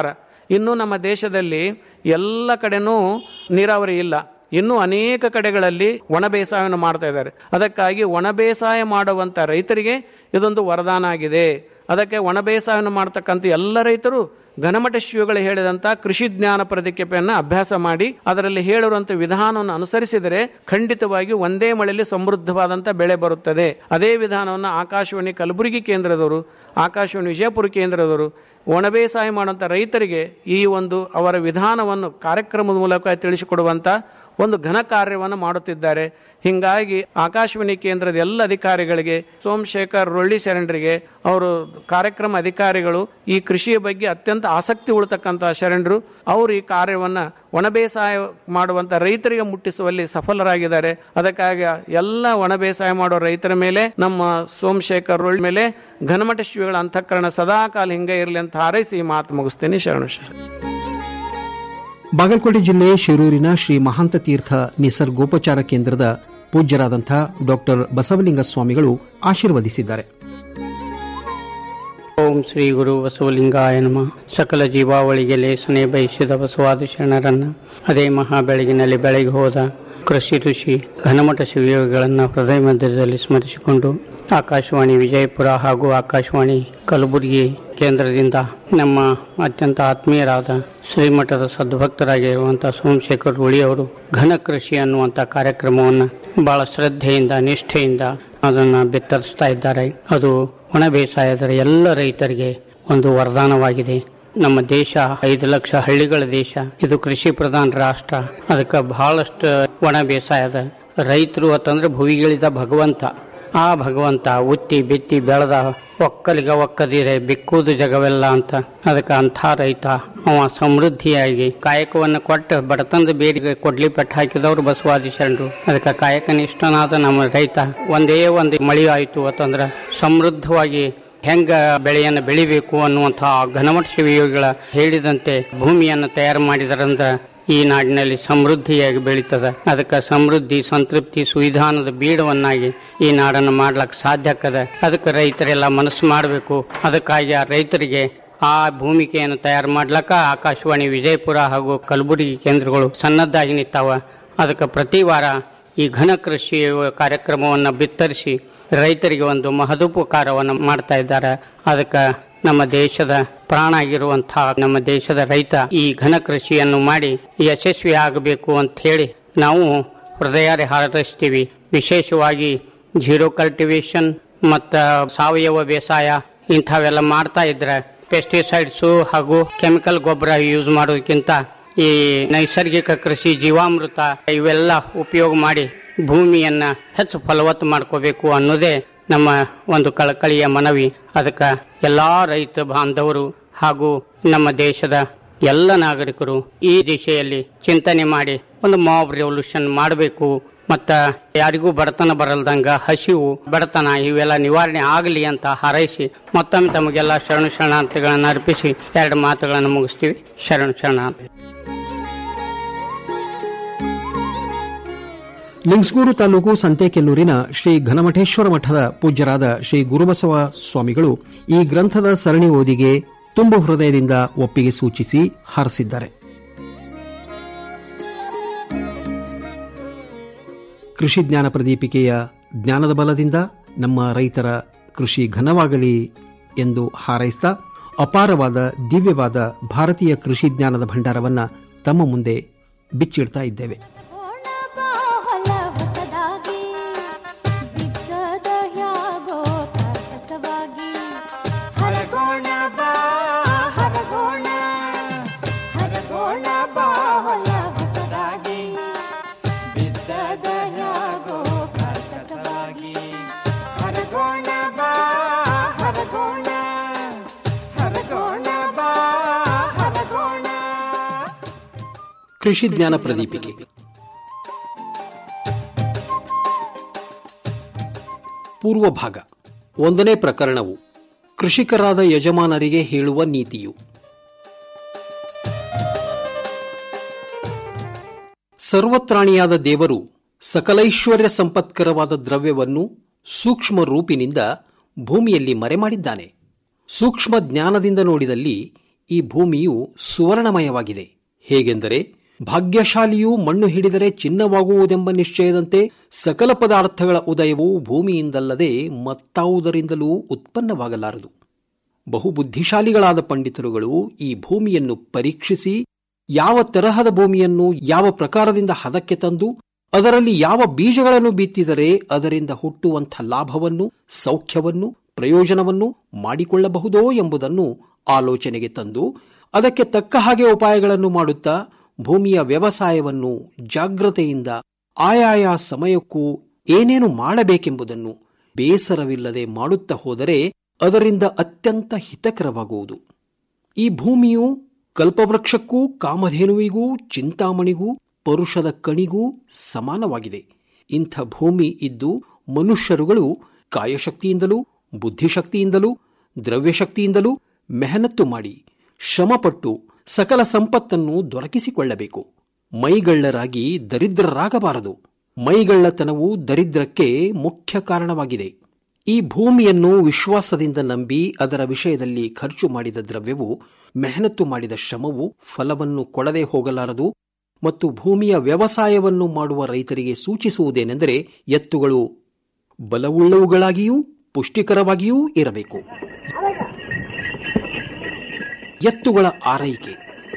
ಇನ್ನೂ ನಮ್ಮ ದೇಶದಲ್ಲಿ ಎಲ್ಲ ಕಡೆನೂ ನೀರಾವರಿ ಇಲ್ಲ ಇನ್ನೂ ಅನೇಕ ಕಡೆಗಳಲ್ಲಿ ಒಣ ಬೇಸಾಯವನ್ನು ಮಾಡ್ತಾ ಇದ್ದಾರೆ ಅದಕ್ಕಾಗಿ ಒಣ ಬೇಸಾಯ ಮಾಡುವಂಥ ರೈತರಿಗೆ ಇದೊಂದು ವರದಾನ ಆಗಿದೆ ಅದಕ್ಕೆ ಒಣ ಬೇಸಾಯವನ್ನು ಮಾಡ್ತಕ್ಕಂಥ ಎಲ್ಲ ರೈತರು ಘನಮಠ ಶಿವಗಳು ಹೇಳಿದಂಥ ಕೃಷಿ ಜ್ಞಾನ ಪ್ರತಿಕೆಪೆಯನ್ನು ಅಭ್ಯಾಸ ಮಾಡಿ ಅದರಲ್ಲಿ ಹೇಳಿರುವಂಥ ವಿಧಾನವನ್ನು ಅನುಸರಿಸಿದರೆ ಖಂಡಿತವಾಗಿ ಒಂದೇ ಮಳೆಯಲ್ಲಿ ಸಮೃದ್ಧವಾದಂಥ ಬೆಳೆ ಬರುತ್ತದೆ ಅದೇ ವಿಧಾನವನ್ನು ಆಕಾಶವಾಣಿ ಕಲಬುರಗಿ ಕೇಂದ್ರದವರು ಆಕಾಶವಾಣಿ ವಿಜಯಪುರ ಕೇಂದ್ರದವರು ಒಣ ಬೇಸಾಯ ಮಾಡುವಂಥ ರೈತರಿಗೆ ಈ ಒಂದು ಅವರ ವಿಧಾನವನ್ನು ಕಾರ್ಯಕ್ರಮದ ಮೂಲಕ ತಿಳಿಸಿಕೊಡುವಂಥ ಒಂದು ಘನ ಕಾರ್ಯವನ್ನು ಮಾಡುತ್ತಿದ್ದಾರೆ ಹೀಗಾಗಿ ಆಕಾಶವಾಣಿ ಕೇಂದ್ರದ ಎಲ್ಲ ಅಧಿಕಾರಿಗಳಿಗೆ ಸೋಮಶೇಖರ್ ರೊಳ್ಳಿ ಶರಣರಿಗೆ ಅವರು ಕಾರ್ಯಕ್ರಮ ಅಧಿಕಾರಿಗಳು ಈ ಕೃಷಿಯ ಬಗ್ಗೆ ಅತ್ಯಂತ ಆಸಕ್ತಿ ಉಳ್ತಕ್ಕಂಥ ಶರಣರು ಅವರು ಈ ಕಾರ್ಯವನ್ನು ಒಣ ಬೇಸಾಯ ಮಾಡುವಂಥ ರೈತರಿಗೆ ಮುಟ್ಟಿಸುವಲ್ಲಿ ಸಫಲರಾಗಿದ್ದಾರೆ ಅದಕ್ಕಾಗಿ ಎಲ್ಲ ಒಣ ಬೇಸಾಯ ಮಾಡೋ ರೈತರ ಮೇಲೆ ನಮ್ಮ ಸೋಮಶೇಖರ್ ರೊಳ್ಳಿ ಮೇಲೆ ಘನಮಠ ಶಿವಿಗಳ ಅಂತಃಕರಣ ಸದಾಕಾಲ ಹಿಂಗೆ ಇರಲಿ ಅಂತ ಹಾರೈಸಿ ಈ ಮಾತು ಮುಗಿಸ್ತೀನಿ ಶರಣು ಶರಣ ಬಾಗಲಕೋಟೆ ಜಿಲ್ಲೆ ಶಿರೂರಿನ ಶ್ರೀ ಮಹಾಂತ ತೀರ್ಥ ನಿಸರ್ಗೋಪಚಾರ ಕೇಂದ್ರದ ಪೂಜ್ಯರಾದಂಥ ಡಾಕ್ಟರ್ ಬಸವಲಿಂಗ ಸ್ವಾಮಿಗಳು ಆಶೀರ್ವದಿಸಿದ್ದಾರೆ ಓಂ ಶ್ರೀ ಗುರು ಬಸವಲಿಂಗಾಯ ನಮಃ ಸಕಲ ಜೀವಾವಳಿಗೆ ಲೇಸನೆ ಬಯಸಿದ ಬಸವಾದ ಶರಣರನ್ನ ಅದೇ ಮಹಾ ಬೆಳಗಿನಲ್ಲಿ ಬೆಳಗ್ಗೆ ಹೋದ ಕೃಷಿ ಋಷಿ ಘನಮಠ ಶಿವಯೋಗಿಗಳನ್ನು ಹೃದಯ ಮಧ್ಯದಲ್ಲಿ ಸ್ಮರಿಸಿಕೊಂಡು ಆಕಾಶವಾಣಿ ವಿಜಯಪುರ ಹಾಗೂ ಆಕಾಶವಾಣಿ ಕಲಬುರಗಿ ಕೇಂದ್ರದಿಂದ ನಮ್ಮ ಅತ್ಯಂತ ಆತ್ಮೀಯರಾದ ಶ್ರೀಮಠದ ಸದ್ಭಕ್ತರಾಗಿರುವಂಥ ಸೋಮಶೇಖರ್ ಉಳಿ ಅವರು ಘನ ಕೃಷಿ ಅನ್ನುವಂಥ ಕಾರ್ಯಕ್ರಮವನ್ನು ಬಹಳ ಶ್ರದ್ಧೆಯಿಂದ ನಿಷ್ಠೆಯಿಂದ ಅದನ್ನು ಬಿತ್ತರಿಸ್ತಾ ಇದ್ದಾರೆ ಅದು ಒಣ ಬೇಸಾಯದ ಎಲ್ಲ ರೈತರಿಗೆ ಒಂದು ವರದಾನವಾಗಿದೆ ನಮ್ಮ ದೇಶ ಐದು ಲಕ್ಷ ಹಳ್ಳಿಗಳ ದೇಶ ಇದು ಕೃಷಿ ಪ್ರಧಾನ ರಾಷ್ಟ್ರ ಅದಕ್ಕೆ ಬಹಳಷ್ಟು ಒಣ ಬೇಸಾಯದ ರೈತರು ಅಂತಂದ್ರೆ ಭುವಿಗಳಿದ ಭಗವಂತ ಆ ಭಗವಂತ ಉತ್ತಿ ಬಿತ್ತಿ ಬೆಳೆದ ಒಕ್ಕಲಿಗ ಒಕ್ಕದಿರೆ ಬಿಕ್ಕುವುದು ಜಗವೆಲ್ಲ ಅಂತ ಅದಕ್ಕೆ ಅಂಥ ರೈತ ಅವ ಸಮೃದ್ಧಿಯಾಗಿ ಕಾಯಕವನ್ನು ಕೊಟ್ಟು ಬಡತನದ ಬೇಡಿಗೆ ಕೊಡ್ಲಿ ಪೆಟ್ಟು ಹಾಕಿದವರು ಬಸವಾದಿ ಶರಣರು ಅದಕ್ಕೆ ಕಾಯಕ ನಿಷ್ಠನಾದ ನಮ್ಮ ರೈತ ಒಂದೇ ಒಂದು ಮಳೆ ಆಯಿತು ಅಂತಂದ್ರೆ ಸಮೃದ್ಧವಾಗಿ ಹೆಂಗ ಬೆಳೆಯನ್ನು ಬೆಳಿಬೇಕು ಅನ್ನುವಂಥ ಘನಮಠ ಶಿವಯೋಗಿಗಳ ಹೇಳಿದಂತೆ ಭೂಮಿಯನ್ನು ತಯಾರು ಮಾಡಿದರಂದ್ರ ಈ ನಾಡಿನಲ್ಲಿ ಸಮೃದ್ಧಿಯಾಗಿ ಬೆಳೀತದ ಅದಕ್ಕೆ ಸಮೃದ್ಧಿ ಸಂತೃಪ್ತಿ ಸುವಿಧಾನದ ಬೀಡವನ್ನಾಗಿ ಈ ನಾಡನ್ನು ಮಾಡ್ಲಕ್ಕೆ ಸಾಧ್ಯ ಆಕ್ಕದ ಅದಕ್ಕೆ ರೈತರೆಲ್ಲ ಮನಸ್ಸು ಮಾಡಬೇಕು ಅದಕ್ಕಾಗಿ ಆ ರೈತರಿಗೆ ಆ ಭೂಮಿಕೆಯನ್ನು ತಯಾರು ಮಾಡ್ಲಕ್ಕ ಆಕಾಶವಾಣಿ ವಿಜಯಪುರ ಹಾಗೂ ಕಲಬುರಗಿ ಕೇಂದ್ರಗಳು ಸನ್ನದ್ಧಾಗಿ ನಿಂತಾವ ಅದಕ್ಕೆ ಪ್ರತಿ ವಾರ ಈ ಘನ ಕೃಷಿ ಕಾರ್ಯಕ್ರಮವನ್ನು ಬಿತ್ತರಿಸಿ ರೈತರಿಗೆ ಒಂದು ಮಹದೋಪಕಾರವನ್ನು ಮಾಡ್ತಾ ಇದ್ದಾರೆ ಅದಕ್ಕೆ ನಮ್ಮ ದೇಶದ ಪ್ರಾಣ ಆಗಿರುವಂತಹ ನಮ್ಮ ದೇಶದ ರೈತ ಈ ಘನ ಕೃಷಿಯನ್ನು ಮಾಡಿ ಯಶಸ್ವಿ ಆಗಬೇಕು ಅಂತ ಹೇಳಿ ನಾವು ಹೃದಯಾರೆ ಹಾರೈಸ್ತೀವಿ ವಿಶೇಷವಾಗಿ ಜೀರೋ ಕಲ್ಟಿವೇಶನ್ ಮತ್ತು ಸಾವಯವ ಬೇಸಾಯ ಇಂಥವೆಲ್ಲ ಮಾಡ್ತಾ ಇದ್ರೆ ಪೆಸ್ಟಿಸೈಡ್ಸು ಹಾಗೂ ಕೆಮಿಕಲ್ ಗೊಬ್ಬರ ಯೂಸ್ ಮಾಡೋದಕ್ಕಿಂತ ಈ ನೈಸರ್ಗಿಕ ಕೃಷಿ ಜೀವಾಮೃತ ಇವೆಲ್ಲ ಉಪಯೋಗ ಮಾಡಿ ಭೂಮಿಯನ್ನ ಹೆಚ್ಚು ಫಲವತ್ತು ಮಾಡ್ಕೋಬೇಕು ಅನ್ನೋದೇ ನಮ್ಮ ಒಂದು ಕಳಕಳಿಯ ಮನವಿ ಅದಕ್ಕೆ ಎಲ್ಲಾ ರೈತ ಬಾಂಧವರು ಹಾಗೂ ನಮ್ಮ ದೇಶದ ಎಲ್ಲ ನಾಗರಿಕರು ಈ ದಿಶೆಯಲ್ಲಿ ಚಿಂತನೆ ಮಾಡಿ ಒಂದು ಮಾಬ್ ರೆವಲ್ಯೂಷನ್ ಮಾಡಬೇಕು ಮತ್ತ ಯಾರಿಗೂ ಬಡತನ ಬರಲ್ದಂಗ ಹಸಿವು ಬಡತನ ಇವೆಲ್ಲ ನಿವಾರಣೆ ಆಗಲಿ ಅಂತ ಹಾರೈಸಿ ಮತ್ತೊಮ್ಮೆ ತಮಗೆಲ್ಲ ಶರಣು ಶರಣಾರ್ಥಿಗಳನ್ನು ಅರ್ಪಿಸಿ ಎರಡು ಮಾತುಗಳನ್ನು ಮುಗಿಸ್ತೀವಿ ಶರಣು ಶರಣಾರ್ಥಿ ಲಿಂಗ್ಸ್ಗೂರು ತಾಲೂಕು ಸಂತೆಕೆಲ್ಲೂರಿನ ಶ್ರೀ ಘನಮಠೇಶ್ವರ ಮಠದ ಪೂಜ್ಯರಾದ ಶ್ರೀ ಗುರುಬಸವ ಸ್ವಾಮಿಗಳು ಈ ಗ್ರಂಥದ ಸರಣಿ ಓದಿಗೆ ತುಂಬು ಹೃದಯದಿಂದ ಒಪ್ಪಿಗೆ ಸೂಚಿಸಿ ಹಾರಸಿದ್ದಾರೆ ಕೃಷಿ ಜ್ಞಾನ ಪ್ರದೀಪಿಕೆಯ ಜ್ಞಾನದ ಬಲದಿಂದ ನಮ್ಮ ರೈತರ ಕೃಷಿ ಘನವಾಗಲಿ ಎಂದು ಹಾರೈಸ್ತಾ ಅಪಾರವಾದ ದಿವ್ಯವಾದ ಭಾರತೀಯ ಕೃಷಿ ಜ್ಞಾನದ ಭಂಡಾರವನ್ನ ತಮ್ಮ ಮುಂದೆ ಬಿಚ್ಚಿಡ್ತಾ ಇದ್ದೇವೆ ಹೊಲ ಹೊಸದಾಗಿ ಬಿದ್ದದ ಹ್ಯಾಗೋ ಕಸವಾಗಿ ಹರಗೋಣ ಬಾ ಹರಗೋಣ ಹರಗೋಣ ಬಾ ಹೊಲ ಹೊಸದಾಗಿ ಬಿದ್ದದ ಹ್ಯಾಗೋ ಕಸವಾಗಿ ಹರಗೋಣ ಬಾ ಹರಗೋಣ ಹರಗೋಣ ಬಾ ಹರಗೋಣ ಕೃಷಿ ಜ್ಞಾನ ಪ್ರದೀಪಿಕೆ ಪೂರ್ವ ಭಾಗ ಒಂದನೇ ಪ್ರಕರಣವು ಕೃಷಿಕರಾದ ಯಜಮಾನರಿಗೆ ಹೇಳುವ ನೀತಿಯು ಸರ್ವತ್ರಾಣಿಯಾದ ದೇವರು ಸಕಲೈಶ್ವರ್ಯ ಸಂಪತ್ಕರವಾದ ದ್ರವ್ಯವನ್ನು ಸೂಕ್ಷ್ಮ ರೂಪಿನಿಂದ ಭೂಮಿಯಲ್ಲಿ ಮರೆಮಾಡಿದ್ದಾನೆ ಸೂಕ್ಷ್ಮ ಜ್ಞಾನದಿಂದ ನೋಡಿದಲ್ಲಿ ಈ ಭೂಮಿಯು ಸುವರ್ಣಮಯವಾಗಿದೆ ಹೇಗೆಂದರೆ ಭಾಗ್ಯಶಾಲಿಯು ಮಣ್ಣು ಹಿಡಿದರೆ ಚಿನ್ನವಾಗುವುದೆಂಬ ನಿಶ್ಚಯದಂತೆ ಸಕಲ ಪದಾರ್ಥಗಳ ಉದಯವು ಭೂಮಿಯಿಂದಲ್ಲದೆ ಮತ್ತಾವುದರಿಂದಲೂ ಉತ್ಪನ್ನವಾಗಲಾರದು ಬಹುಬುದ್ಧಿಶಾಲಿಗಳಾದ ಪಂಡಿತರುಗಳು ಈ ಭೂಮಿಯನ್ನು ಪರೀಕ್ಷಿಸಿ ಯಾವ ತರಹದ ಭೂಮಿಯನ್ನು ಯಾವ ಪ್ರಕಾರದಿಂದ ಹದಕ್ಕೆ ತಂದು ಅದರಲ್ಲಿ ಯಾವ ಬೀಜಗಳನ್ನು ಬಿತ್ತಿದರೆ ಅದರಿಂದ ಹುಟ್ಟುವಂಥ ಲಾಭವನ್ನು ಸೌಖ್ಯವನ್ನು ಪ್ರಯೋಜನವನ್ನು ಮಾಡಿಕೊಳ್ಳಬಹುದೋ ಎಂಬುದನ್ನು ಆಲೋಚನೆಗೆ ತಂದು ಅದಕ್ಕೆ ತಕ್ಕ ಹಾಗೆ ಉಪಾಯಗಳನ್ನು ಮಾಡುತ್ತಾ ಭೂಮಿಯ ವ್ಯವಸಾಯವನ್ನು ಜಾಗ್ರತೆಯಿಂದ ಆಯಾಯ ಸಮಯಕ್ಕೂ ಏನೇನು ಮಾಡಬೇಕೆಂಬುದನ್ನು ಬೇಸರವಿಲ್ಲದೆ ಮಾಡುತ್ತಾ ಹೋದರೆ ಅದರಿಂದ ಅತ್ಯಂತ ಹಿತಕರವಾಗುವುದು ಈ ಭೂಮಿಯು ಕಲ್ಪವೃಕ್ಷಕ್ಕೂ ಕಾಮಧೇನುವಿಗೂ ಚಿಂತಾಮಣಿಗೂ ಪರುಷದ ಕಣಿಗೂ ಸಮಾನವಾಗಿದೆ ಇಂಥ ಭೂಮಿ ಇದ್ದು ಮನುಷ್ಯರುಗಳು ಕಾಯಶಕ್ತಿಯಿಂದಲೂ ಬುದ್ಧಿಶಕ್ತಿಯಿಂದಲೂ ದ್ರವ್ಯಶಕ್ತಿಯಿಂದಲೂ ಮೆಹನತ್ತು ಮಾಡಿ ಶ್ರಮಪಟ್ಟು ಸಕಲ ಸಂಪತ್ತನ್ನು ದೊರಕಿಸಿಕೊಳ್ಳಬೇಕು ಮೈಗಳ್ಳರಾಗಿ ದರಿದ್ರರಾಗಬಾರದು ಮೈಗಳ್ಳತನವು ದರಿದ್ರಕ್ಕೆ ಮುಖ್ಯ ಕಾರಣವಾಗಿದೆ ಈ ಭೂಮಿಯನ್ನು ವಿಶ್ವಾಸದಿಂದ ನಂಬಿ ಅದರ ವಿಷಯದಲ್ಲಿ ಖರ್ಚು ಮಾಡಿದ ದ್ರವ್ಯವು ಮೆಹನತ್ತು ಮಾಡಿದ ಶ್ರಮವು ಫಲವನ್ನು ಕೊಡದೆ ಹೋಗಲಾರದು ಮತ್ತು ಭೂಮಿಯ ವ್ಯವಸಾಯವನ್ನು ಮಾಡುವ ರೈತರಿಗೆ ಸೂಚಿಸುವುದೇನೆಂದರೆ ಎತ್ತುಗಳು ಬಲವುಳ್ಳವುಗಳಾಗಿಯೂ ಪುಷ್ಟಿಕರವಾಗಿಯೂ ಇರಬೇಕು ಎತ್ತುಗಳ ಆರೈಕೆ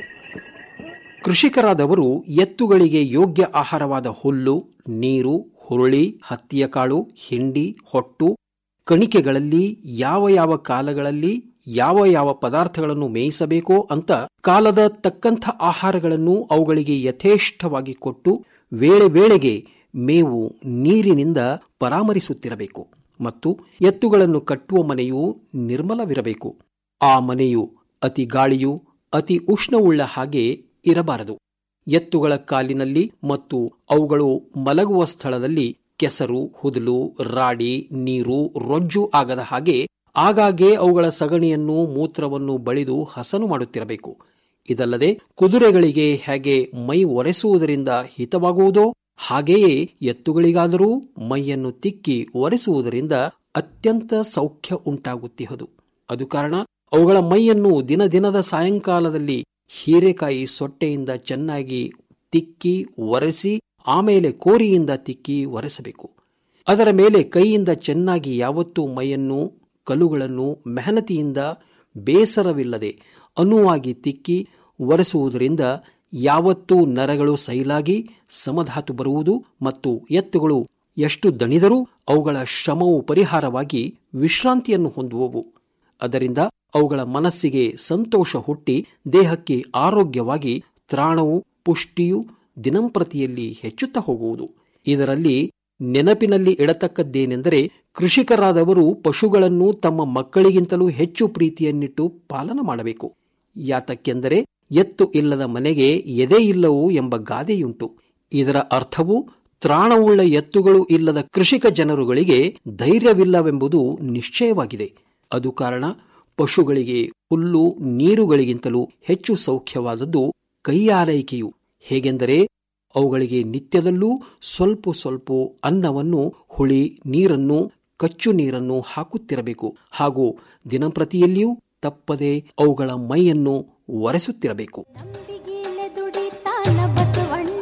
ಕೃಷಿಕರಾದವರು ಎತ್ತುಗಳಿಗೆ ಯೋಗ್ಯ ಆಹಾರವಾದ ಹುಲ್ಲು ನೀರು ಹುರುಳಿ ಹತ್ತಿಯ ಕಾಳು ಹಿಂಡಿ ಹೊಟ್ಟು ಕಣಿಕೆಗಳಲ್ಲಿ ಯಾವ ಯಾವ ಕಾಲಗಳಲ್ಲಿ ಯಾವ ಯಾವ ಪದಾರ್ಥಗಳನ್ನು ಮೇಯಿಸಬೇಕೋ ಅಂತ ಕಾಲದ ತಕ್ಕಂಥ ಆಹಾರಗಳನ್ನು ಅವುಗಳಿಗೆ ಯಥೇಷ್ಟವಾಗಿ ಕೊಟ್ಟು ವೇಳೆ ವೇಳೆಗೆ ಮೇವು ನೀರಿನಿಂದ ಪರಾಮರಿಸುತ್ತಿರಬೇಕು ಮತ್ತು ಎತ್ತುಗಳನ್ನು ಕಟ್ಟುವ ಮನೆಯು ನಿರ್ಮಲವಿರಬೇಕು ಆ ಮನೆಯು ಅತಿ ಗಾಳಿಯು ಅತಿ ಉಷ್ಣವುಳ್ಳ ಹಾಗೆ ಇರಬಾರದು ಎತ್ತುಗಳ ಕಾಲಿನಲ್ಲಿ ಮತ್ತು ಅವುಗಳು ಮಲಗುವ ಸ್ಥಳದಲ್ಲಿ ಕೆಸರು ಹುದಲು ರಾಡಿ ನೀರು ರೊಜ್ಜು ಆಗದ ಹಾಗೆ ಆಗಾಗ್ಗೆ ಅವುಗಳ ಸಗಣಿಯನ್ನು ಮೂತ್ರವನ್ನು ಬಳಿದು ಹಸನು ಮಾಡುತ್ತಿರಬೇಕು ಇದಲ್ಲದೆ ಕುದುರೆಗಳಿಗೆ ಹೇಗೆ ಮೈ ಒರೆಸುವುದರಿಂದ ಹಿತವಾಗುವುದೋ ಹಾಗೆಯೇ ಎತ್ತುಗಳಿಗಾದರೂ ಮೈಯನ್ನು ತಿಕ್ಕಿ ಒರೆಸುವುದರಿಂದ ಅತ್ಯಂತ ಸೌಖ್ಯ ಉಂಟಾಗುತ್ತಿಹದು ಅದು ಕಾರಣ ಅವುಗಳ ಮೈಯನ್ನು ದಿನ ದಿನದ ಸಾಯಂಕಾಲದಲ್ಲಿ ಹೀರೆಕಾಯಿ ಸೊಟ್ಟೆಯಿಂದ ಚೆನ್ನಾಗಿ ತಿಕ್ಕಿ ಒರೆಸಿ ಆಮೇಲೆ ಕೋರಿಯಿಂದ ತಿಕ್ಕಿ ಒರೆಸಬೇಕು ಅದರ ಮೇಲೆ ಕೈಯಿಂದ ಚೆನ್ನಾಗಿ ಯಾವತ್ತೂ ಮೈಯನ್ನು ಕಲ್ಲುಗಳನ್ನು ಮೆಹನತಿಯಿಂದ ಬೇಸರವಿಲ್ಲದೆ ಅನುವಾಗಿ ತಿಕ್ಕಿ ಒರೆಸುವುದರಿಂದ ಯಾವತ್ತೂ ನರಗಳು ಸೈಲಾಗಿ ಸಮಧಾತು ಬರುವುದು ಮತ್ತು ಎತ್ತುಗಳು ಎಷ್ಟು ದಣಿದರೂ ಅವುಗಳ ಶ್ರಮವು ಪರಿಹಾರವಾಗಿ ವಿಶ್ರಾಂತಿಯನ್ನು ಹೊಂದುವವು ಅದರಿಂದ ಅವುಗಳ ಮನಸ್ಸಿಗೆ ಸಂತೋಷ ಹುಟ್ಟಿ ದೇಹಕ್ಕೆ ಆರೋಗ್ಯವಾಗಿ ತ್ರಾಣವು ಪುಷ್ಟಿಯು ದಿನಂಪ್ರತಿಯಲ್ಲಿ ಹೆಚ್ಚುತ್ತಾ ಹೋಗುವುದು ಇದರಲ್ಲಿ ನೆನಪಿನಲ್ಲಿ ಇಡತಕ್ಕದ್ದೇನೆಂದರೆ ಕೃಷಿಕರಾದವರು ಪಶುಗಳನ್ನು ತಮ್ಮ ಮಕ್ಕಳಿಗಿಂತಲೂ ಹೆಚ್ಚು ಪ್ರೀತಿಯನ್ನಿಟ್ಟು ಪಾಲನ ಮಾಡಬೇಕು ಯಾತಕ್ಕೆಂದರೆ ಎತ್ತು ಇಲ್ಲದ ಮನೆಗೆ ಎದೆ ಇಲ್ಲವು ಎಂಬ ಗಾದೆಯುಂಟು ಇದರ ಅರ್ಥವು ತ್ರಾಣವುಳ್ಳ ಎತ್ತುಗಳು ಇಲ್ಲದ ಕೃಷಿಕ ಜನರುಗಳಿಗೆ ಧೈರ್ಯವಿಲ್ಲವೆಂಬುದು ನಿಶ್ಚಯವಾಗಿದೆ ಅದು ಕಾರಣ ಪಶುಗಳಿಗೆ ಹುಲ್ಲು ನೀರುಗಳಿಗಿಂತಲೂ ಹೆಚ್ಚು ಸೌಖ್ಯವಾದದ್ದು ಕೈಯಾರೈಕೆಯು ಹೇಗೆಂದರೆ ಅವುಗಳಿಗೆ ನಿತ್ಯದಲ್ಲೂ ಸ್ವಲ್ಪ ಸ್ವಲ್ಪ ಅನ್ನವನ್ನು ಹುಳಿ ನೀರನ್ನು ಕಚ್ಚು ನೀರನ್ನು ಹಾಕುತ್ತಿರಬೇಕು ಹಾಗೂ ದಿನಂಪ್ರತಿಯಲ್ಲಿಯೂ ತಪ್ಪದೆ ಅವುಗಳ ಮೈಯನ್ನು ಒರೆಸುತ್ತಿರಬೇಕು ನಂಬಿಗೆಲೆ ದುಡಿತಾನ ಬಸವಣ್ಣ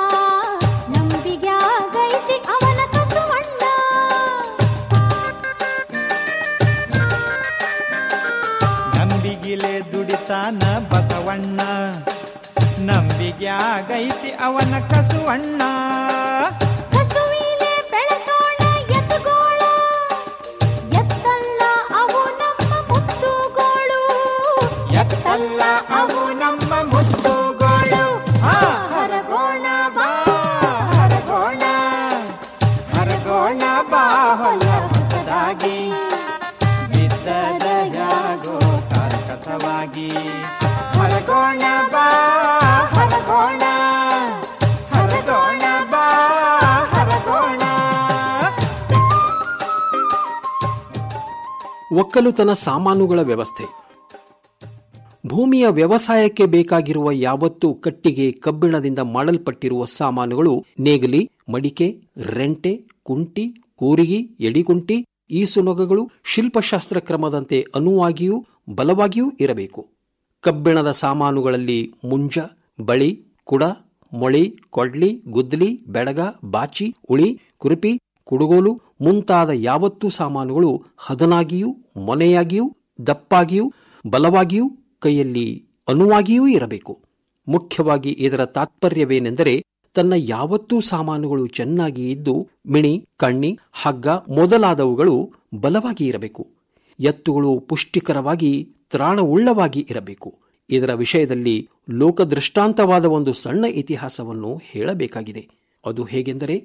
ನಂಬಿಗ್ಯಾಗೈತಿ ಅವನ ಕಸವಣ್ಣ ನಂಬಿಗಿಲೆ ದುಡಿತಾನ ಬಸವಣ್ಣ ನಂಬಿಗ್ಯಾಗೈತಿ ಅವನ ಕಸುವಣ್ಣ ಕಸುವಿಲೆ ಬೆಳೆಸೋಣ ಎತ್ತುಗೋಳ ಎತ್ತಲ್ಲ ಅವು ನಮ್ಮ ಮುತ್ತುಗೋಳು ಎತ್ತಲ್ಲ ಅವು ನಮ್ಮ ಮುತ್ತುಗೋಳು ಆ, ಹರಗೋಣ ಬಾ ಹರಗೋಣ ಹರಗೋಣ ಬಾ ಹೊಲ ಹೊಸದಾಗಿ ಬಿದ್ದದ ಯಾಗೋ ಕರ್ಕಸವಾಗಿ ಹರಗೋಣ ಬಾ ಹರಗೋಣ ಹರಗೋಣ ಬಾ ಹರಗೋಣ ಒಕ್ಕಲುತನ ಸಾಮಾನುಗಳ ವ್ಯವಸ್ಥೆ ಭೂಮಿಯ ವ್ಯವಸಾಯಕ್ಕೆ ಬೇಕಾಗಿರುವ ಯಾವತ್ತೂ ಕಟ್ಟಿಗೆ ಕಬ್ಬಿಣದಿಂದ ಮಾಡಲ್ಪಟ್ಟಿರುವ ಸಾಮಾನುಗಳು ನೇಗಲಿ ಮಡಿಕೆ ರೆಂಟೆ ಕುಂಟಿ ಕೂರಿಗಿ ಎಡಿಕುಂಟಿ ಈಸುನೊಗಗಳು ಶಿಲ್ಪಶಾಸ್ತ್ರ ಕ್ರಮದಂತೆ ಅನುವಾಗಿಯೂ ಬಲವಾಗಿಯೂ ಇರಬೇಕು ಕಬ್ಬಿಣದ ಸಾಮಾನುಗಳಲ್ಲಿ ಮುಂಜ ಬಳಿ ಕುಡ ಮೊಳಿ ಕೊಡ್ಲಿ ಗುದ್ದಲಿ ಬೆಡಗ ಬಾಚಿ ಉಳಿ ಕುರುಪಿ ಕುಡುಗೋಲು ಮುಂತಾದ ಯಾವತ್ತೂ ಸಾಮಾನುಗಳು ಹದನಾಗಿಯೂ ಮೊನೆಯಾಗಿಯೂ ದಪ್ಪಾಗಿಯೂ ಬಲವಾಗಿಯೂ ಕೈಯಲ್ಲಿ ಅನುವಾಗಿಯೂ ಇರಬೇಕು ಮುಖ್ಯವಾಗಿ ಇದರ ತಾತ್ಪರ್ಯವೇನೆಂದರೆ ತನ್ನ ಯಾವತ್ತೂ ಸಾಮಾನುಗಳು ಚೆನ್ನಾಗಿ ಇದ್ದು ಮಿಣಿ ಕಣ್ಣಿ ಹಗ್ಗ ಮೊದಲಾದವುಗಳು ಬಲವಾಗಿ ಇರಬೇಕು ಎತ್ತುಗಳು ಪುಷ್ಟಿಕರವಾಗಿ ತ್ರಾಣವುಳ್ಳವಾಗಿ ಇರಬೇಕು ಇದರ ವಿಷಯದಲ್ಲಿ ಲೋಕದೃಷ್ಟಾಂತವಾದ ಒಂದು ಸಣ್ಣ ಇತಿಹಾಸವನ್ನು ಹೇಳಬೇಕಾಗಿದೆ ಅದು ಹೇಗೆಂದರೆ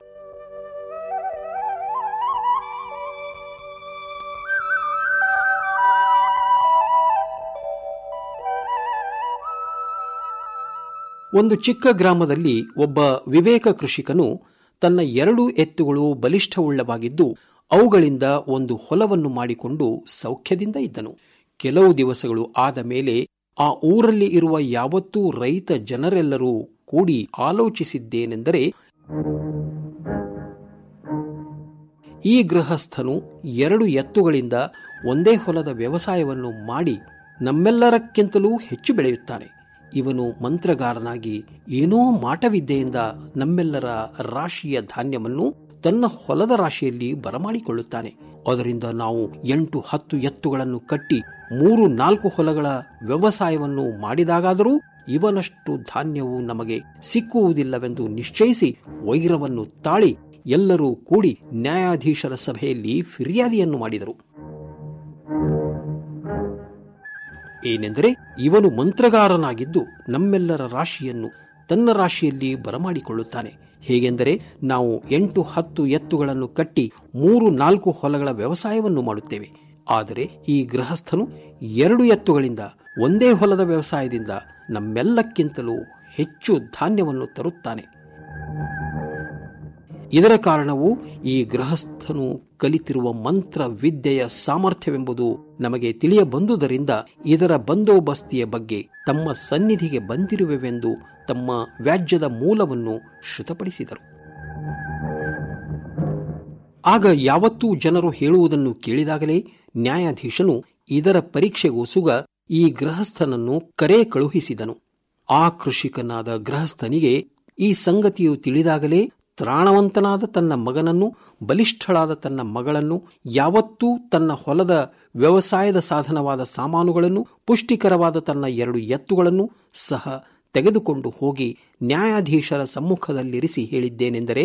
ಒಂದು ಚಿಕ್ಕ ಗ್ರಾಮದಲ್ಲಿ ಒಬ್ಬ ವಿವೇಕ ಕೃಷಿಕನು ತನ್ನ ಎರಡು ಎತ್ತುಗಳು ಬಲಿಷ್ಠವುಳ್ಳವಾಗಿದ್ದು ಅವುಗಳಿಂದ ಒಂದು ಹೊಲವನ್ನು ಮಾಡಿಕೊಂಡು ಸೌಖ್ಯದಿಂದ ಇದ್ದನು ಕೆಲವು ದಿವಸಗಳು ಆದ ಮೇಲೆ ಆ ಊರಲ್ಲಿ ಇರುವ ಯಾವತ್ತೂ ರೈತ ಜನರೆಲ್ಲರೂ ಕೂಡಿ ಆಲೋಚಿಸಿದ್ದೇನೆಂದರೆ ಈ ಗೃಹಸ್ಥನು ಎರಡು ಎತ್ತುಗಳಿಂದ ಒಂದೇ ಹೊಲದ ವ್ಯವಸಾಯವನ್ನು ಮಾಡಿ ನಮ್ಮೆಲ್ಲರಕ್ಕಿಂತಲೂ ಹೆಚ್ಚು ಬೆಳೆಯುತ್ತಾನೆ ಇವನು ಮಂತ್ರಗಾರನಾಗಿ ಏನೋ ಮಾಟವಿದ್ಯೆಯಿಂದ ನಮ್ಮೆಲ್ಲರ ರಾಶಿಯ ಧಾನ್ಯವನ್ನು ತನ್ನ ಹೊಲದ ರಾಶಿಯಲ್ಲಿ ಬರಮಾಡಿಕೊಳ್ಳುತ್ತಾನೆ ಅದರಿಂದ ನಾವು ಎಂಟು ಹತ್ತು ಎತ್ತುಗಳನ್ನು ಕಟ್ಟಿ ಮೂರು ನಾಲ್ಕು ಹೊಲಗಳ ವ್ಯವಸಾಯವನ್ನು ಮಾಡಿದಾಗಾದರೂ ಇವನಷ್ಟು ಧಾನ್ಯವು ನಮಗೆ ಸಿಕ್ಕುವುದಿಲ್ಲವೆಂದು ನಿಶ್ಚಯಿಸಿ ವೈರವನ್ನು ತಾಳಿ ಎಲ್ಲರೂ ಕೂಡಿ ನ್ಯಾಯಾಧೀಶರ ಸಭೆಯಲ್ಲಿ ಫಿರ್ಯಾದಿಯನ್ನು ಮಾಡಿದರು ಏನೆಂದರೆ ಇವನು ಮಂತ್ರಗಾರನಾಗಿದ್ದು ನಮ್ಮೆಲ್ಲರ ರಾಶಿಯನ್ನು ತನ್ನ ರಾಶಿಯಲ್ಲಿ ಬರಮಾಡಿಕೊಳ್ಳುತ್ತಾನೆ ಹೇಗೆಂದರೆ ನಾವು ಎಂಟು ಹತ್ತು ಎತ್ತುಗಳನ್ನು ಕಟ್ಟಿ ಮೂರು ನಾಲ್ಕು ಹೊಲಗಳ ವ್ಯವಸಾಯವನ್ನು ಮಾಡುತ್ತೇವೆ ಆದರೆ ಈ ಗೃಹಸ್ಥನು ಎರಡು ಎತ್ತುಗಳಿಂದ ಒಂದೇ ಹೊಲದ ವ್ಯವಸಾಯದಿಂದ ನಮ್ಮೆಲ್ಲಕ್ಕಿಂತಲೂ ಹೆಚ್ಚು ಧಾನ್ಯವನ್ನು ತರುತ್ತಾನೆ ಇದರ ಕಾರಣವು ಈ ಗೃಹಸ್ಥನು ಕಲಿತಿರುವ ಮಂತ್ರ ವಿದ್ಯೆಯ ಸಾಮರ್ಥ್ಯವೆಂಬುದು ನಮಗೆ ತಿಳಿಯ ಬಂದುದರಿಂದ ಇದರ ಬಂದೋಬಸ್ತಿಯ ಬಗ್ಗೆ ತಮ್ಮ ಸನ್ನಿಧಿಗೆ ಬಂದಿರುವೆವೆಂದು ತಮ್ಮ ವ್ಯಾಜ್ಯದ ಮೂಲವನ್ನು ಶ್ರುತಪಡಿಸಿದರು ಆಗ ಯಾವತ್ತೂ ಜನರು ಹೇಳುವುದನ್ನು ಕೇಳಿದಾಗಲೇ ನ್ಯಾಯಾಧೀಶನು ಇದರ ಪರೀಕ್ಷೆಗೋಸುಗ ಈ ಗೃಹಸ್ಥನನ್ನು ಕರೆ ಕಳುಹಿಸಿದನು ಆ ಕೃಷಿಕನಾದ ಗೃಹಸ್ಥನಿಗೆ ಈ ಸಂಗತಿಯು ತಿಳಿದಾಗಲೇ ತ್ರಾಣವಂತನಾದ ತನ್ನ ಮಗನನ್ನು ಬಲಿಷ್ಠಳಾದ ತನ್ನ ಮಗಳನ್ನು ಯಾವತ್ತೂ ತನ್ನ ಹೊಲದ ವ್ಯವಸಾಯದ ಸಾಧನವಾದ ಸಾಮಾನುಗಳನ್ನು ಪುಷ್ಟಿಕರವಾದ ತನ್ನ ಎರಡು ಎತ್ತುಗಳನ್ನು ಸಹ ತೆಗೆದುಕೊಂಡು ಹೋಗಿ ನ್ಯಾಯಾಧೀಶರ ಸಮ್ಮುಖದಲ್ಲಿರಿಸಿ ಹೇಳಿದ್ದೇನೆಂದರೆ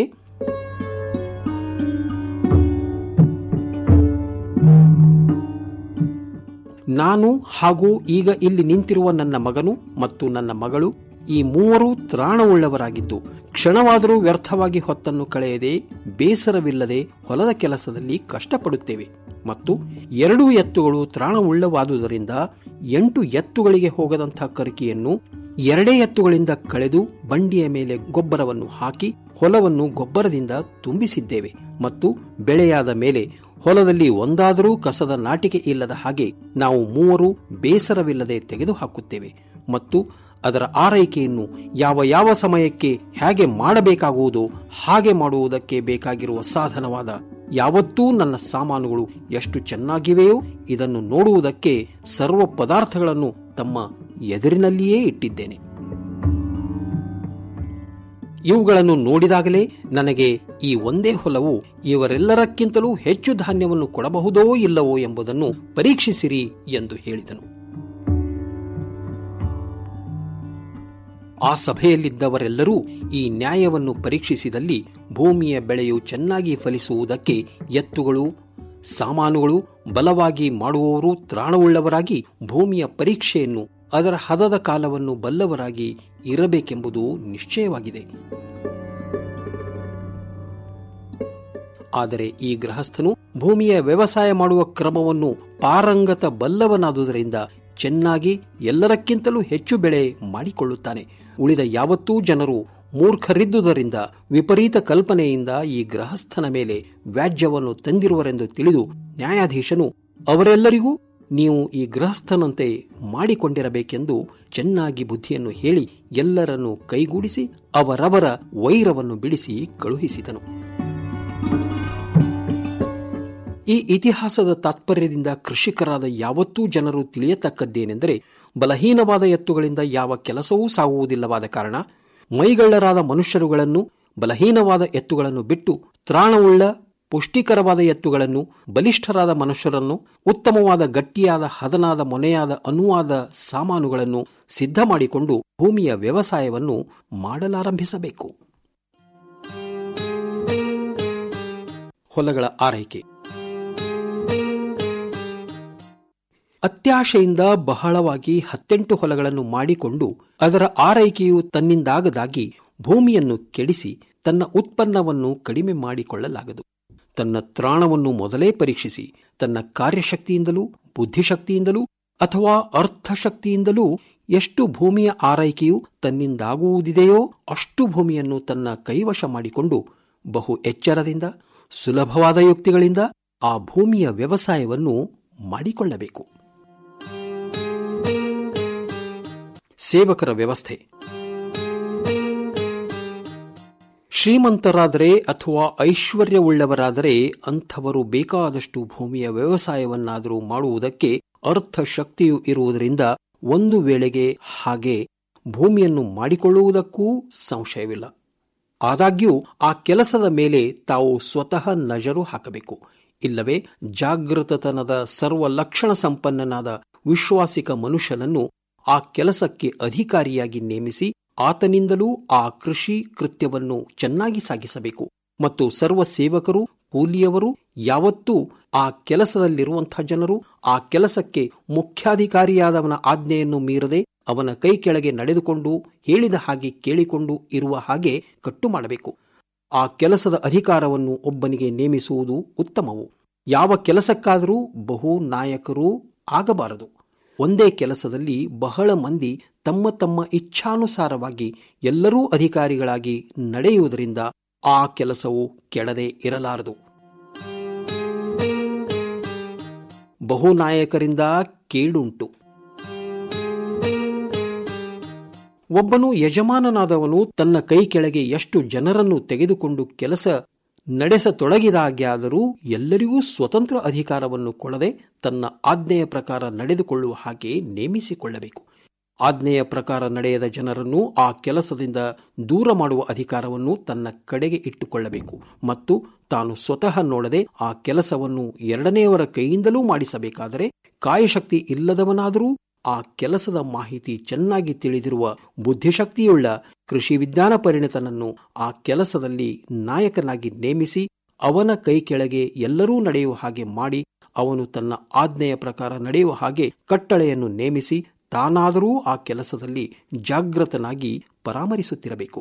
ನಾನು ಹಾಗೂ ಈಗ ಇಲ್ಲಿ ನಿಂತಿರುವ ನನ್ನ ಮಗನು ಮತ್ತು ನನ್ನ ಮಗಳು ಈ ಮೂವರು ತ್ರಾಣವುಳ್ಳವರಾಗಿದ್ದು ಕ್ಷಣವಾದರೂ ವ್ಯರ್ಥವಾಗಿ ಹೊತ್ತನ್ನು ಕಳೆಯದೆ ಬೇಸರವಿಲ್ಲದೆ ಹೊಲದ ಕೆಲಸದಲ್ಲಿ ಕಷ್ಟಪಡುತ್ತೇವೆ ಮತ್ತು ಎರಡೂ ಎತ್ತುಗಳು ತ್ರಾಣವುಳ್ಳವಾದುದರಿಂದ ಎಂಟು ಎತ್ತುಗಳಿಗೆ ಹೋಗದಂಥ ಕರಿಕೆಯನ್ನು ಎರಡೇ ಎತ್ತುಗಳಿಂದ ಕಳೆದು ಬಂಡಿಯ ಮೇಲೆ ಗೊಬ್ಬರವನ್ನು ಹಾಕಿ ಹೊಲವನ್ನು ಗೊಬ್ಬರದಿಂದ ತುಂಬಿಸಿದ್ದೇವೆ ಮತ್ತು ಬೆಳೆಯಾದ ಮೇಲೆ ಹೊಲದಲ್ಲಿ ಒಂದಾದರೂ ಕಸದ ನಾಟಿಕೆ ಇಲ್ಲದ ಹಾಗೆ ನಾವು ಮೂವರು ಬೇಸರವಿಲ್ಲದೆ ತೆಗೆದುಹಾಕುತ್ತೇವೆ ಮತ್ತು ಅದರ ಆರೈಕೆಯನ್ನು ಯಾವ ಯಾವ ಸಮಯಕ್ಕೆ ಹೇಗೆ ಮಾಡಬೇಕಾಗುವುದು ಹಾಗೆ ಮಾಡುವುದಕ್ಕೆ ಬೇಕಾಗಿರುವ ಸಾಧನವಾದ ಯಾವತ್ತೂ ನನ್ನ ಸಾಮಾನುಗಳು ಎಷ್ಟು ಚೆನ್ನಾಗಿವೆಯೋ ಇದನ್ನು ನೋಡುವುದಕ್ಕೆ ಸರ್ವ ಪದಾರ್ಥಗಳನ್ನು ತಮ್ಮ ಎದುರಿನಲ್ಲಿಯೇ ಇಟ್ಟಿದ್ದೇನೆ ಇವುಗಳನ್ನು ನೋಡಿದಾಗಲೇ ನನಗೆ ಈ ಒಂದೇ ಹೊಲವು ಇವರೆಲ್ಲರಕ್ಕಿಂತಲೂ ಹೆಚ್ಚು ಧಾನ್ಯವನ್ನು ಕೊಡಬಹುದೋ ಇಲ್ಲವೋ ಎಂಬುದನ್ನು ಪರೀಕ್ಷಿಸಿರಿ ಎಂದು ಹೇಳಿದನು ಆ ಸಭೆಯಲ್ಲಿದ್ದವರೆಲ್ಲರೂ ಈ ನ್ಯಾಯವನ್ನು ಪರೀಕ್ಷಿಸಿದಲ್ಲಿ ಭೂಮಿಯ ಬೆಳೆಯು ಚೆನ್ನಾಗಿ ಫಲಿಸುವುದಕ್ಕೆ ಎತ್ತುಗಳು ಸಾಮಾನುಗಳು ಬಲವಾಗಿ ಮಾಡುವವರು ತ್ರಾಣವುಳ್ಳವರಾಗಿ ಭೂಮಿಯ ಪರೀಕ್ಷೆಯನ್ನು ಅದರ ಹದದ ಕಾಲವನ್ನು ಬಲ್ಲವರಾಗಿ ಇರಬೇಕೆಂಬುದು ನಿಶ್ಚಯವಾಗಿದೆ ಆದರೆ ಈ ಗೃಹಸ್ಥನು ಭೂಮಿಯ ವ್ಯವಸಾಯ ಮಾಡುವ ಕ್ರಮವನ್ನು ಪಾರಂಗತ ಬಲ್ಲವನಾದುದರಿಂದ ಚೆನ್ನಾಗಿ ಎಲ್ಲರಕ್ಕಿಂತಲೂ ಹೆಚ್ಚು ಬೆಳೆ ಮಾಡಿಕೊಳ್ಳುತ್ತಾನೆ ಉಳಿದ ಯಾವತ್ತೂ ಜನರು ಮೂರ್ಖರಿದ್ದುದರಿಂದ ವಿಪರೀತ ಕಲ್ಪನೆಯಿಂದ ಈ ಗೃಹಸ್ಥನ ಮೇಲೆ ವ್ಯಾಜ್ಯವನ್ನು ತಂದಿರುವರೆಂದು ತಿಳಿದು ನ್ಯಾಯಾಧೀಶನು ಅವರೆಲ್ಲರಿಗೂ ನೀವು ಈ ಗೃಹಸ್ಥನಂತೆ ಮಾಡಿಕೊಂಡಿರಬೇಕೆಂದು ಚೆನ್ನಾಗಿ ಬುದ್ಧಿಯನ್ನು ಹೇಳಿ ಎಲ್ಲರನ್ನು ಕೈಗೂಡಿಸಿ ಅವರವರ ವೈರವನ್ನು ಬಿಡಿಸಿ ಕಳುಹಿಸಿದನು ಈ ಇತಿಹಾಸದ ತಾತ್ಪರ್ಯದಿಂದ ಕೃಷಿಕರಾದ ಯಾವತ್ತೂ ಜನರು ತಿಳಿಯತಕ್ಕದ್ದೇನೆಂದರೆ ಬಲಹೀನವಾದ ಎತ್ತುಗಳಿಂದ ಯಾವ ಕೆಲಸವೂ ಸಾಗುವುದಿಲ್ಲವಾದ ಕಾರಣ ಮೈಗಳ್ಳರಾದ ಮನುಷ್ಯರುಗಳನ್ನು ಬಲಹೀನವಾದ ಎತ್ತುಗಳನ್ನು ಬಿಟ್ಟು ತ್ರಾಣವುಳ್ಳ ಪುಷ್ಟಿಕರವಾದ ಎತ್ತುಗಳನ್ನು ಬಲಿಷ್ಠರಾದ ಮನುಷ್ಯರನ್ನು ಉತ್ತಮವಾದ ಗಟ್ಟಿಯಾದ ಹದನಾದ ಮೊನೆಯಾದ ಅನುವಾದ ಸಾಮಾನುಗಳನ್ನು ಸಿದ್ಧ ಮಾಡಿಕೊಂಡು ಭೂಮಿಯ ವ್ಯವಸಾಯವನ್ನು ಮಾಡಲಾರಂಭಿಸಬೇಕು ಹೊಲಗಳ ಆರೈಕೆ ಅತ್ಯಾಶೆಯಿಂದ ಬಹಳವಾಗಿ ಹತ್ತೆಂಟು ಹೊಲಗಳನ್ನು ಮಾಡಿಕೊಂಡು ಅದರ ಆರೈಕೆಯು ತನ್ನಿಂದಾಗದಾಗಿ ಭೂಮಿಯನ್ನು ಕೆಡಿಸಿ ತನ್ನ ಉತ್ಪನ್ನವನ್ನು ಕಡಿಮೆ ಮಾಡಿಕೊಳ್ಳಲಾಗದು ತನ್ನ ತ್ರಾಣವನ್ನು ಮೊದಲೇ ಪರೀಕ್ಷಿಸಿ ತನ್ನ ಕಾರ್ಯಶಕ್ತಿಯಿಂದಲೂ ಬುದ್ಧಿಶಕ್ತಿಯಿಂದಲೂ ಅಥವಾ ಅರ್ಥಶಕ್ತಿಯಿಂದಲೂ ಎಷ್ಟು ಭೂಮಿಯ ಆರೈಕೆಯು ತನ್ನಿಂದಾಗುವುದಿದೆಯೋ ಅಷ್ಟು ಭೂಮಿಯನ್ನು ತನ್ನ ಕೈವಶ ಮಾಡಿಕೊಂಡು ಬಹು ಎಚ್ಚರದಿಂದ ಸುಲಭವಾದ ಯುಕ್ತಿಗಳಿಂದ ಆ ಭೂಮಿಯ ವ್ಯವಸಾಯವನ್ನು ಮಾಡಿಕೊಳ್ಳಬೇಕು ಸೇವಕರ ವ್ಯವಸ್ಥೆ ಶ್ರೀಮಂತರಾದರೆ ಅಥವಾ ಐಶ್ವರ್ಯವುಳ್ಳವರಾದರೆ ಅಂಥವರು ಬೇಕಾದಷ್ಟು ಭೂಮಿಯ ವ್ಯವಸಾಯವನ್ನಾದರೂ ಮಾಡುವುದಕ್ಕೆ ಅರ್ಥಶಕ್ತಿಯು ಇರುವುದರಿಂದ ಒಂದು ವೇಳೆಗೆ ಹಾಗೆ ಭೂಮಿಯನ್ನು ಮಾಡಿಕೊಳ್ಳುವುದಕ್ಕೂ ಸಂಶಯವಿಲ್ಲ ಆದಾಗ್ಯೂ ಆ ಕೆಲಸದ ಮೇಲೆ ತಾವು ಸ್ವತಃ ನಜರು ಹಾಕಬೇಕು ಇಲ್ಲವೇ ಜಾಗೃತತನದ ಸರ್ವ ಲಕ್ಷಣ ಸಂಪನ್ನನಾದ ವಿಶ್ವಾಸಿಕ ಮನುಷ್ಯನನ್ನು ಆ ಕೆಲಸಕ್ಕೆ ಅಧಿಕಾರಿಯಾಗಿ ನೇಮಿಸಿ ಆತನಿಂದಲೂ ಆ ಕೃಷಿ ಕೃತ್ಯವನ್ನು ಚೆನ್ನಾಗಿ ಸಾಗಿಸಬೇಕು ಮತ್ತು ಸರ್ವ ಸೇವಕರು ಕೂಲಿಯವರು ಯಾವತ್ತೂ ಆ ಕೆಲಸದಲ್ಲಿರುವಂಥ ಜನರು ಆ ಕೆಲಸಕ್ಕೆ ಮುಖ್ಯಾಧಿಕಾರಿಯಾದವನ ಆಜ್ಞೆಯನ್ನು ಮೀರದೆ ಅವನ ಕೈ ಕೆಳಗೆ ನಡೆದುಕೊಂಡು ಹೇಳಿದ ಹಾಗೆ ಕೇಳಿಕೊಂಡು ಇರುವ ಹಾಗೆ ಕಟ್ಟು ಮಾಡಬೇಕು ಆ ಕೆಲಸದ ಅಧಿಕಾರವನ್ನು ಒಬ್ಬನಿಗೆ ನೇಮಿಸುವುದು ಉತ್ತಮವು ಯಾವ ಕೆಲಸಕ್ಕಾದರೂ ಬಹು ನಾಯಕರೂ ಆಗಬಾರದು ಒಂದೇ ಕೆಲಸದಲ್ಲಿ ಬಹಳ ಮಂದಿ ತಮ್ಮ ತಮ್ಮ ಇಚ್ಛಾನುಸಾರವಾಗಿ ಎಲ್ಲರೂ ಅಧಿಕಾರಿಗಳಾಗಿ ನಡೆಯುವುದರಿಂದ ಆ ಕೆಲಸವು ಕೆಡದೆ ಇರಲಾರದು ಬಹು ನಾಯಕರಿಂದ ಕೇಡುಂಟು ಒಬ್ಬನು ಯಜಮಾನನಾದವನು ತನ್ನ ಕೈ ಕೆಳಗೆ ಎಷ್ಟು ಜನರನ್ನು ತೆಗೆದುಕೊಂಡು ಕೆಲಸ ನಡೆಸತೊಡಗಿದಾಗ್ಯಾದರೂ ಎಲ್ಲರಿಗೂ ಸ್ವತಂತ್ರ ಅಧಿಕಾರವನ್ನು ಕೊಡದೆ ತನ್ನ ಆಜ್ಞೆಯ ಪ್ರಕಾರ ನಡೆದುಕೊಳ್ಳುವ ಹಾಗೆ ನೇಮಿಸಿಕೊಳ್ಳಬೇಕು ಆಜ್ಞೆಯ ಪ್ರಕಾರ ನಡೆಯದ ಜನರನ್ನು ಆ ಕೆಲಸದಿಂದ ದೂರ ಮಾಡುವ ಅಧಿಕಾರವನ್ನು ತನ್ನ ಕಡೆಗೆ ಇಟ್ಟುಕೊಳ್ಳಬೇಕು ಮತ್ತು ತಾನು ಸ್ವತಃ ನೋಡದೆ ಆ ಕೆಲಸವನ್ನು ಎರಡನೆಯವರ ಕೈಯಿಂದಲೂ ಮಾಡಿಸಬೇಕಾದರೆ ಕಾಯಶಕ್ತಿ ಇಲ್ಲದವನಾದರೂ ಆ ಕೆಲಸದ ಮಾಹಿತಿ ಚೆನ್ನಾಗಿ ತಿಳಿದಿರುವ ಬುದ್ಧಿಶಕ್ತಿಯುಳ್ಳ ಕೃಷಿ ವಿಜ್ಞಾನ ಪರಿಣಿತನನ್ನು ಆ ಕೆಲಸದಲ್ಲಿ ನಾಯಕನಾಗಿ ನೇಮಿಸಿ ಅವನ ಕೈ ಕೆಳಗೆ ಎಲ್ಲರೂ ನಡೆಯುವ ಹಾಗೆ ಮಾಡಿ ಅವನು ತನ್ನ ಆಜ್ಞೆಯ ಪ್ರಕಾರ ನಡೆಯುವ ಹಾಗೆ ಕಟ್ಟಳೆಯನ್ನು ನೇಮಿಸಿ ತಾನಾದರೂ ಆ ಕೆಲಸದಲ್ಲಿ ಜಾಗೃತನಾಗಿ ಪರಾಮರಿಸುತ್ತಿರಬೇಕು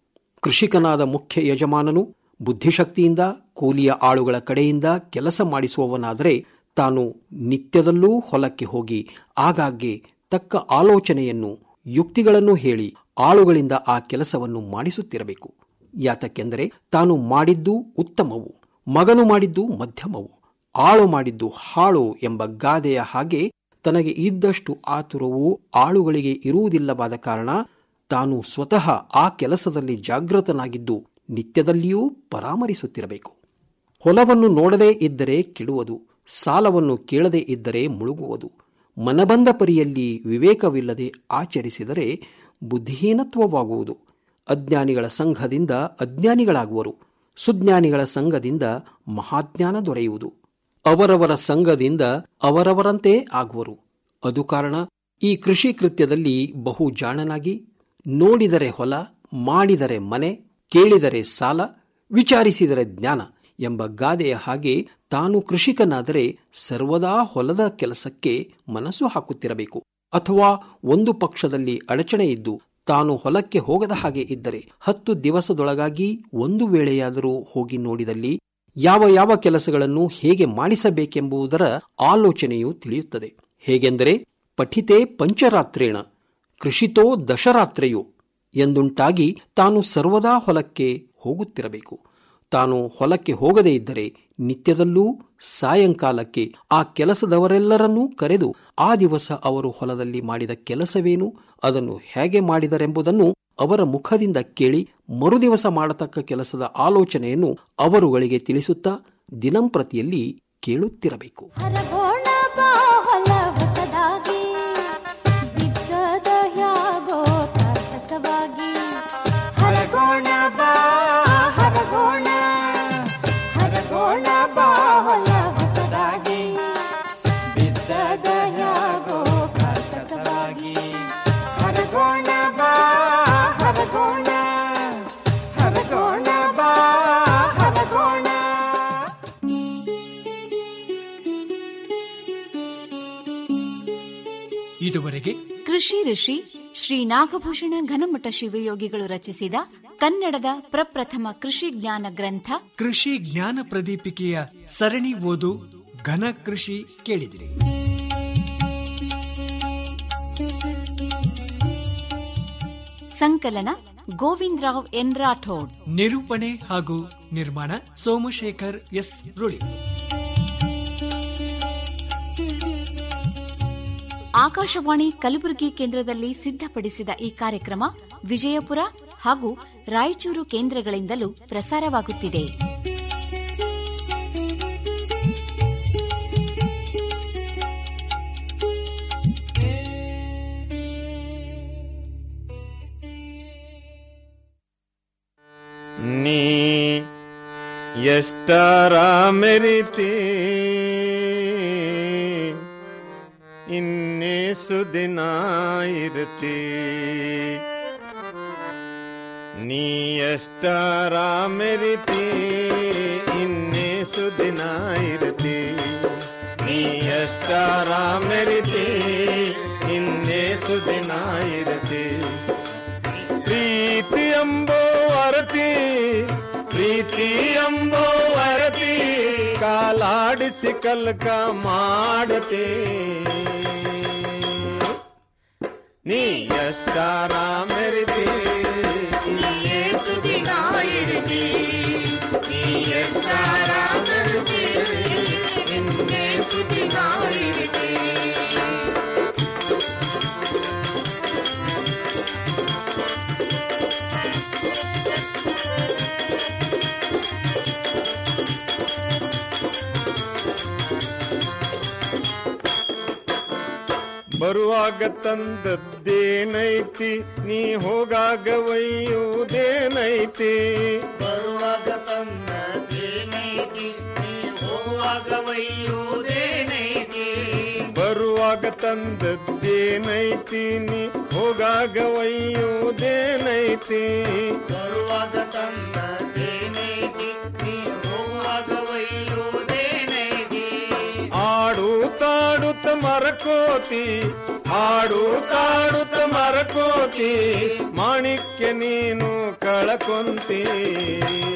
ಕೃಷಿಕನಾದ ಮುಖ್ಯ ಯಜಮಾನನು ಬುದ್ಧಿಶಕ್ತಿಯಿಂದ ಕೂಲಿಯ ಆಳುಗಳ ಕಡೆಯಿಂದ ಕೆಲಸ ಮಾಡಿಸುವವನಾದರೆ ತಾನು ನಿತ್ಯದಲ್ಲೂ ಹೊಲಕ್ಕೆ ಹೋಗಿ ಆಗಾಗ್ಗೆ ತಕ್ಕ ಆಲೋಚನೆಯನ್ನು ಯುಕ್ತಿಗಳನ್ನು ಹೇಳಿ ಆಳುಗಳಿಂದ ಆ ಕೆಲಸವನ್ನು ಮಾಡಿಸುತ್ತಿರಬೇಕು ಯಾತಕ್ಕೆಂದರೆ ತಾನು ಮಾಡಿದ್ದು ಉತ್ತಮವು ಮಗನು ಮಾಡಿದ್ದು ಮಧ್ಯಮವು ಆಳು ಮಾಡಿದ್ದು ಹಾಳು ಎಂಬ ಗಾದೆಯ ಹಾಗೆ ತನಗೆ ಇದ್ದಷ್ಟು ಆತುರವು ಆಳುಗಳಿಗೆ ಇರುವುದಿಲ್ಲವಾದ ಕಾರಣ ತಾನು ಸ್ವತಃ ಆ ಕೆಲಸದಲ್ಲಿ ಜಾಗೃತನಾಗಿದ್ದು ನಿತ್ಯದಲ್ಲಿಯೂ ಪರಾಮರಿಸುತ್ತಿರಬೇಕು ಹೊಲವನ್ನು ನೋಡದೇ ಇದ್ದರೆ ಕೆಡುವುದು ಸಾಲವನ್ನು ಕೇಳದೇ ಇದ್ದರೆ ಮುಳುಗುವುದು ಮನಬಂದ ಪರಿಯಲ್ಲಿ ವಿವೇಕವಿಲ್ಲದೆ ಆಚರಿಸಿದರೆ ಬುದ್ಧಿಹೀನತ್ವವಾಗುವುದು ಅಜ್ಞಾನಿಗಳ ಸಂಘದಿಂದ ಅಜ್ಞಾನಿಗಳಾಗುವರು ಸುಜ್ಞಾನಿಗಳ ಸಂಘದಿಂದ ಮಹಾಜ್ಞಾನ ದೊರೆಯುವುದು ಅವರವರ ಸಂಘದಿಂದ ಅವರವರಂತೆ ಆಗುವರು ಅದು ಕಾರಣ ಈ ಕೃಷಿ ಕೃತ್ಯದಲ್ಲಿ ಬಹು ಜಾಣನಾಗಿ ನೋಡಿದರೆ ಹೊಲ ಮಾಡಿದರೆ ಮನೆ ಕೇಳಿದರೆ ಸಾಲ ವಿಚಾರಿಸಿದರೆ ಜ್ಞಾನ ಎಂಬ ಗಾದೆಯ ಹಾಗೆ ತಾನು ಕೃಷಿಕನಾದರೆ ಸರ್ವದಾ ಹೊಲದ ಕೆಲಸಕ್ಕೆ ಮನಸ್ಸು ಹಾಕುತ್ತಿರಬೇಕು ಅಥವಾ ಒಂದು ಪಕ್ಷದಲ್ಲಿ ಅಡಚಣೆ ಇದ್ದು ತಾನು ಹೊಲಕ್ಕೆ ಹೋಗದ ಹಾಗೆ ಇದ್ದರೆ ಹತ್ತು ದಿವಸದೊಳಗಾಗಿ ಒಂದು ವೇಳೆಯಾದರೂ ಹೋಗಿ ನೋಡಿದಲ್ಲಿ ಯಾವ ಯಾವ ಕೆಲಸಗಳನ್ನು ಹೇಗೆ ಮಾಡಿಸಬೇಕೆಂಬುದರ ಆಲೋಚನೆಯು ತಿಳಿಯುತ್ತದೆ ಹೇಗೆಂದರೆ ಪಠಿತೆ ಪಂಚರಾತ್ರೇಣ ಕೃಷಿತೋ ದಶರಾತ್ರೆಯೋ ಎಂದುಂಟಾಗಿ ತಾನು ಸರ್ವದಾ ಹೊಲಕ್ಕೆ ಹೋಗುತ್ತಿರಬೇಕು ತಾನು ಹೊಲಕ್ಕೆ ಹೋಗದೇ ಇದ್ದರೆ ನಿತ್ಯದಲ್ಲೂ ಸಾಯಂಕಾಲಕ್ಕೆ ಆ ಕೆಲಸದವರೆಲ್ಲರನ್ನೂ ಕರೆದು ಆ ದಿವಸ ಅವರು ಹೊಲದಲ್ಲಿ ಮಾಡಿದ ಕೆಲಸವೇನು ಅದನ್ನು ಹೇಗೆ ಮಾಡಿದರೆಂಬುದನ್ನು ಅವರ ಮುಖದಿಂದ ಕೇಳಿ ಮರುದಿವಸ ಮಾಡತಕ್ಕ ಕೆಲಸದ ಆಲೋಚನೆಯನ್ನು ಅವರುಗಳಿಗೆ ತಿಳಿಸುತ್ತಾ ದಿನಂಪ್ರತಿಯಲ್ಲಿ ಕೇಳುತ್ತಿರಬೇಕು ಹರಗೋಣ ಬಾ ಹೊಲ ಹೊಸದಾಗಿ ಇದುವರೆಗೆ ಕೃಷಿ ಋಷಿ ಶ್ರೀ ನಾಗಭೂಷಣ ಘನಮಠ ಶಿವಯೋಗಿಗಳು ರಚಿಸಿದ ಕನ್ನಡದ ಪ್ರಪ್ರಥಮ ಕೃಷಿ ಜ್ಞಾನ ಗ್ರಂಥ ಕೃಷಿ ಜ್ಞಾನ ಪ್ರದೀಪಿಕೆಯ ಸರಣಿ ಓದು ಘನ ಕೃಷಿ ಕೇಳಿದಿರಿ ಸಂಕಲನ ಗೋವಿಂದರಾವ್ ಎನ್ ರಾಠೋಡ್ ನಿರೂಪಣೆ ಹಾಗೂ ನಿರ್ಮಾಣ ಸೋಮಶೇಖರ್ ಎಸ್ ರುಳಿ ಆಕಾಶವಾಣಿ ಕಲಬುರಗಿ ಕೇಂದ್ರದಲ್ಲಿ ಸಿದ್ಧಪಡಿಸಿದ ಈ ಕಾರ್ಯಕ್ರಮ ವಿಜಯಪುರ ಹಾಗೂ ರಾಯಚೂರು ಕೇಂದ್ರಗಳಿಂದಲೂ ಪ್ರಸಾರವಾಗುತ್ತಿದೆ ನೀ ಎಷ್ಟರ ಮೆರಿತಿ ಇನ್ನೇಸು ದಿನ ಇರ್ತಿ ನೀ ಎಷ್ಟರ ಮೆರಿತಿ ಇನ್ನೇಸು ದಿನ ಇರ್ತಿ ನೀ ಎಷ್ಟರ ಮೆರಿತಿ ಇನ್ನೇಸು ದಿನ ಇರ್ತಿ ಪ್ರೀತಿ ಎಂಬೋ ಅರತಿ ಪ್ರೀತಿ ಎಂಬೋ ಅರತಿ ಕಾಲಾಡಿಸಿ ಕಲ್ಕ ಮಾಡತಿ ನೀ ಎಷ್ಟಾರ ಮೆರಿತಿ ಇನ್ನೇ ಸುದಿನ ಇರಿತಿ ನೀ ಎಷ್ಟಾರ ಮೆರಿತಿ ಇನ್ನೇ ಸುದಿನ ಇರಿತಿ ಬರುವಾಗ ತಂದದ್ದೇನೈತಿ ನೀ ಹೋಗಾಗ ಒಯ್ಯುವುದೇನೈತಿ ಬರುವಾಗ ತಂದದ್ದೇನೈತಿ ನೀ ಹೋಗುವಾಗ ಒಯ್ಯುವುದೇನೈತಿ ಬರುವಾಗ ತಂದದ್ದೇನೈತಿ ನೀ ಹೋಗಾಗ ಒಯ್ಯುವುದೇನೈತಿ ಬರುವಾಗ ತಂದದ್ದೇನೈತಿ ನೀ ಹೋಗುವಾಗ ಒಯ್ಯುವುದೇನೈತಿ ಆಡು ತಾಡುತ್ತ ಮರಕೋತಿ ಆಡು ತಾಡುತ್ತ ಮರಕೋತಿ ಮಾಣಿಕ್ಯ ನೀನು ಕಳಕೊಂತಿ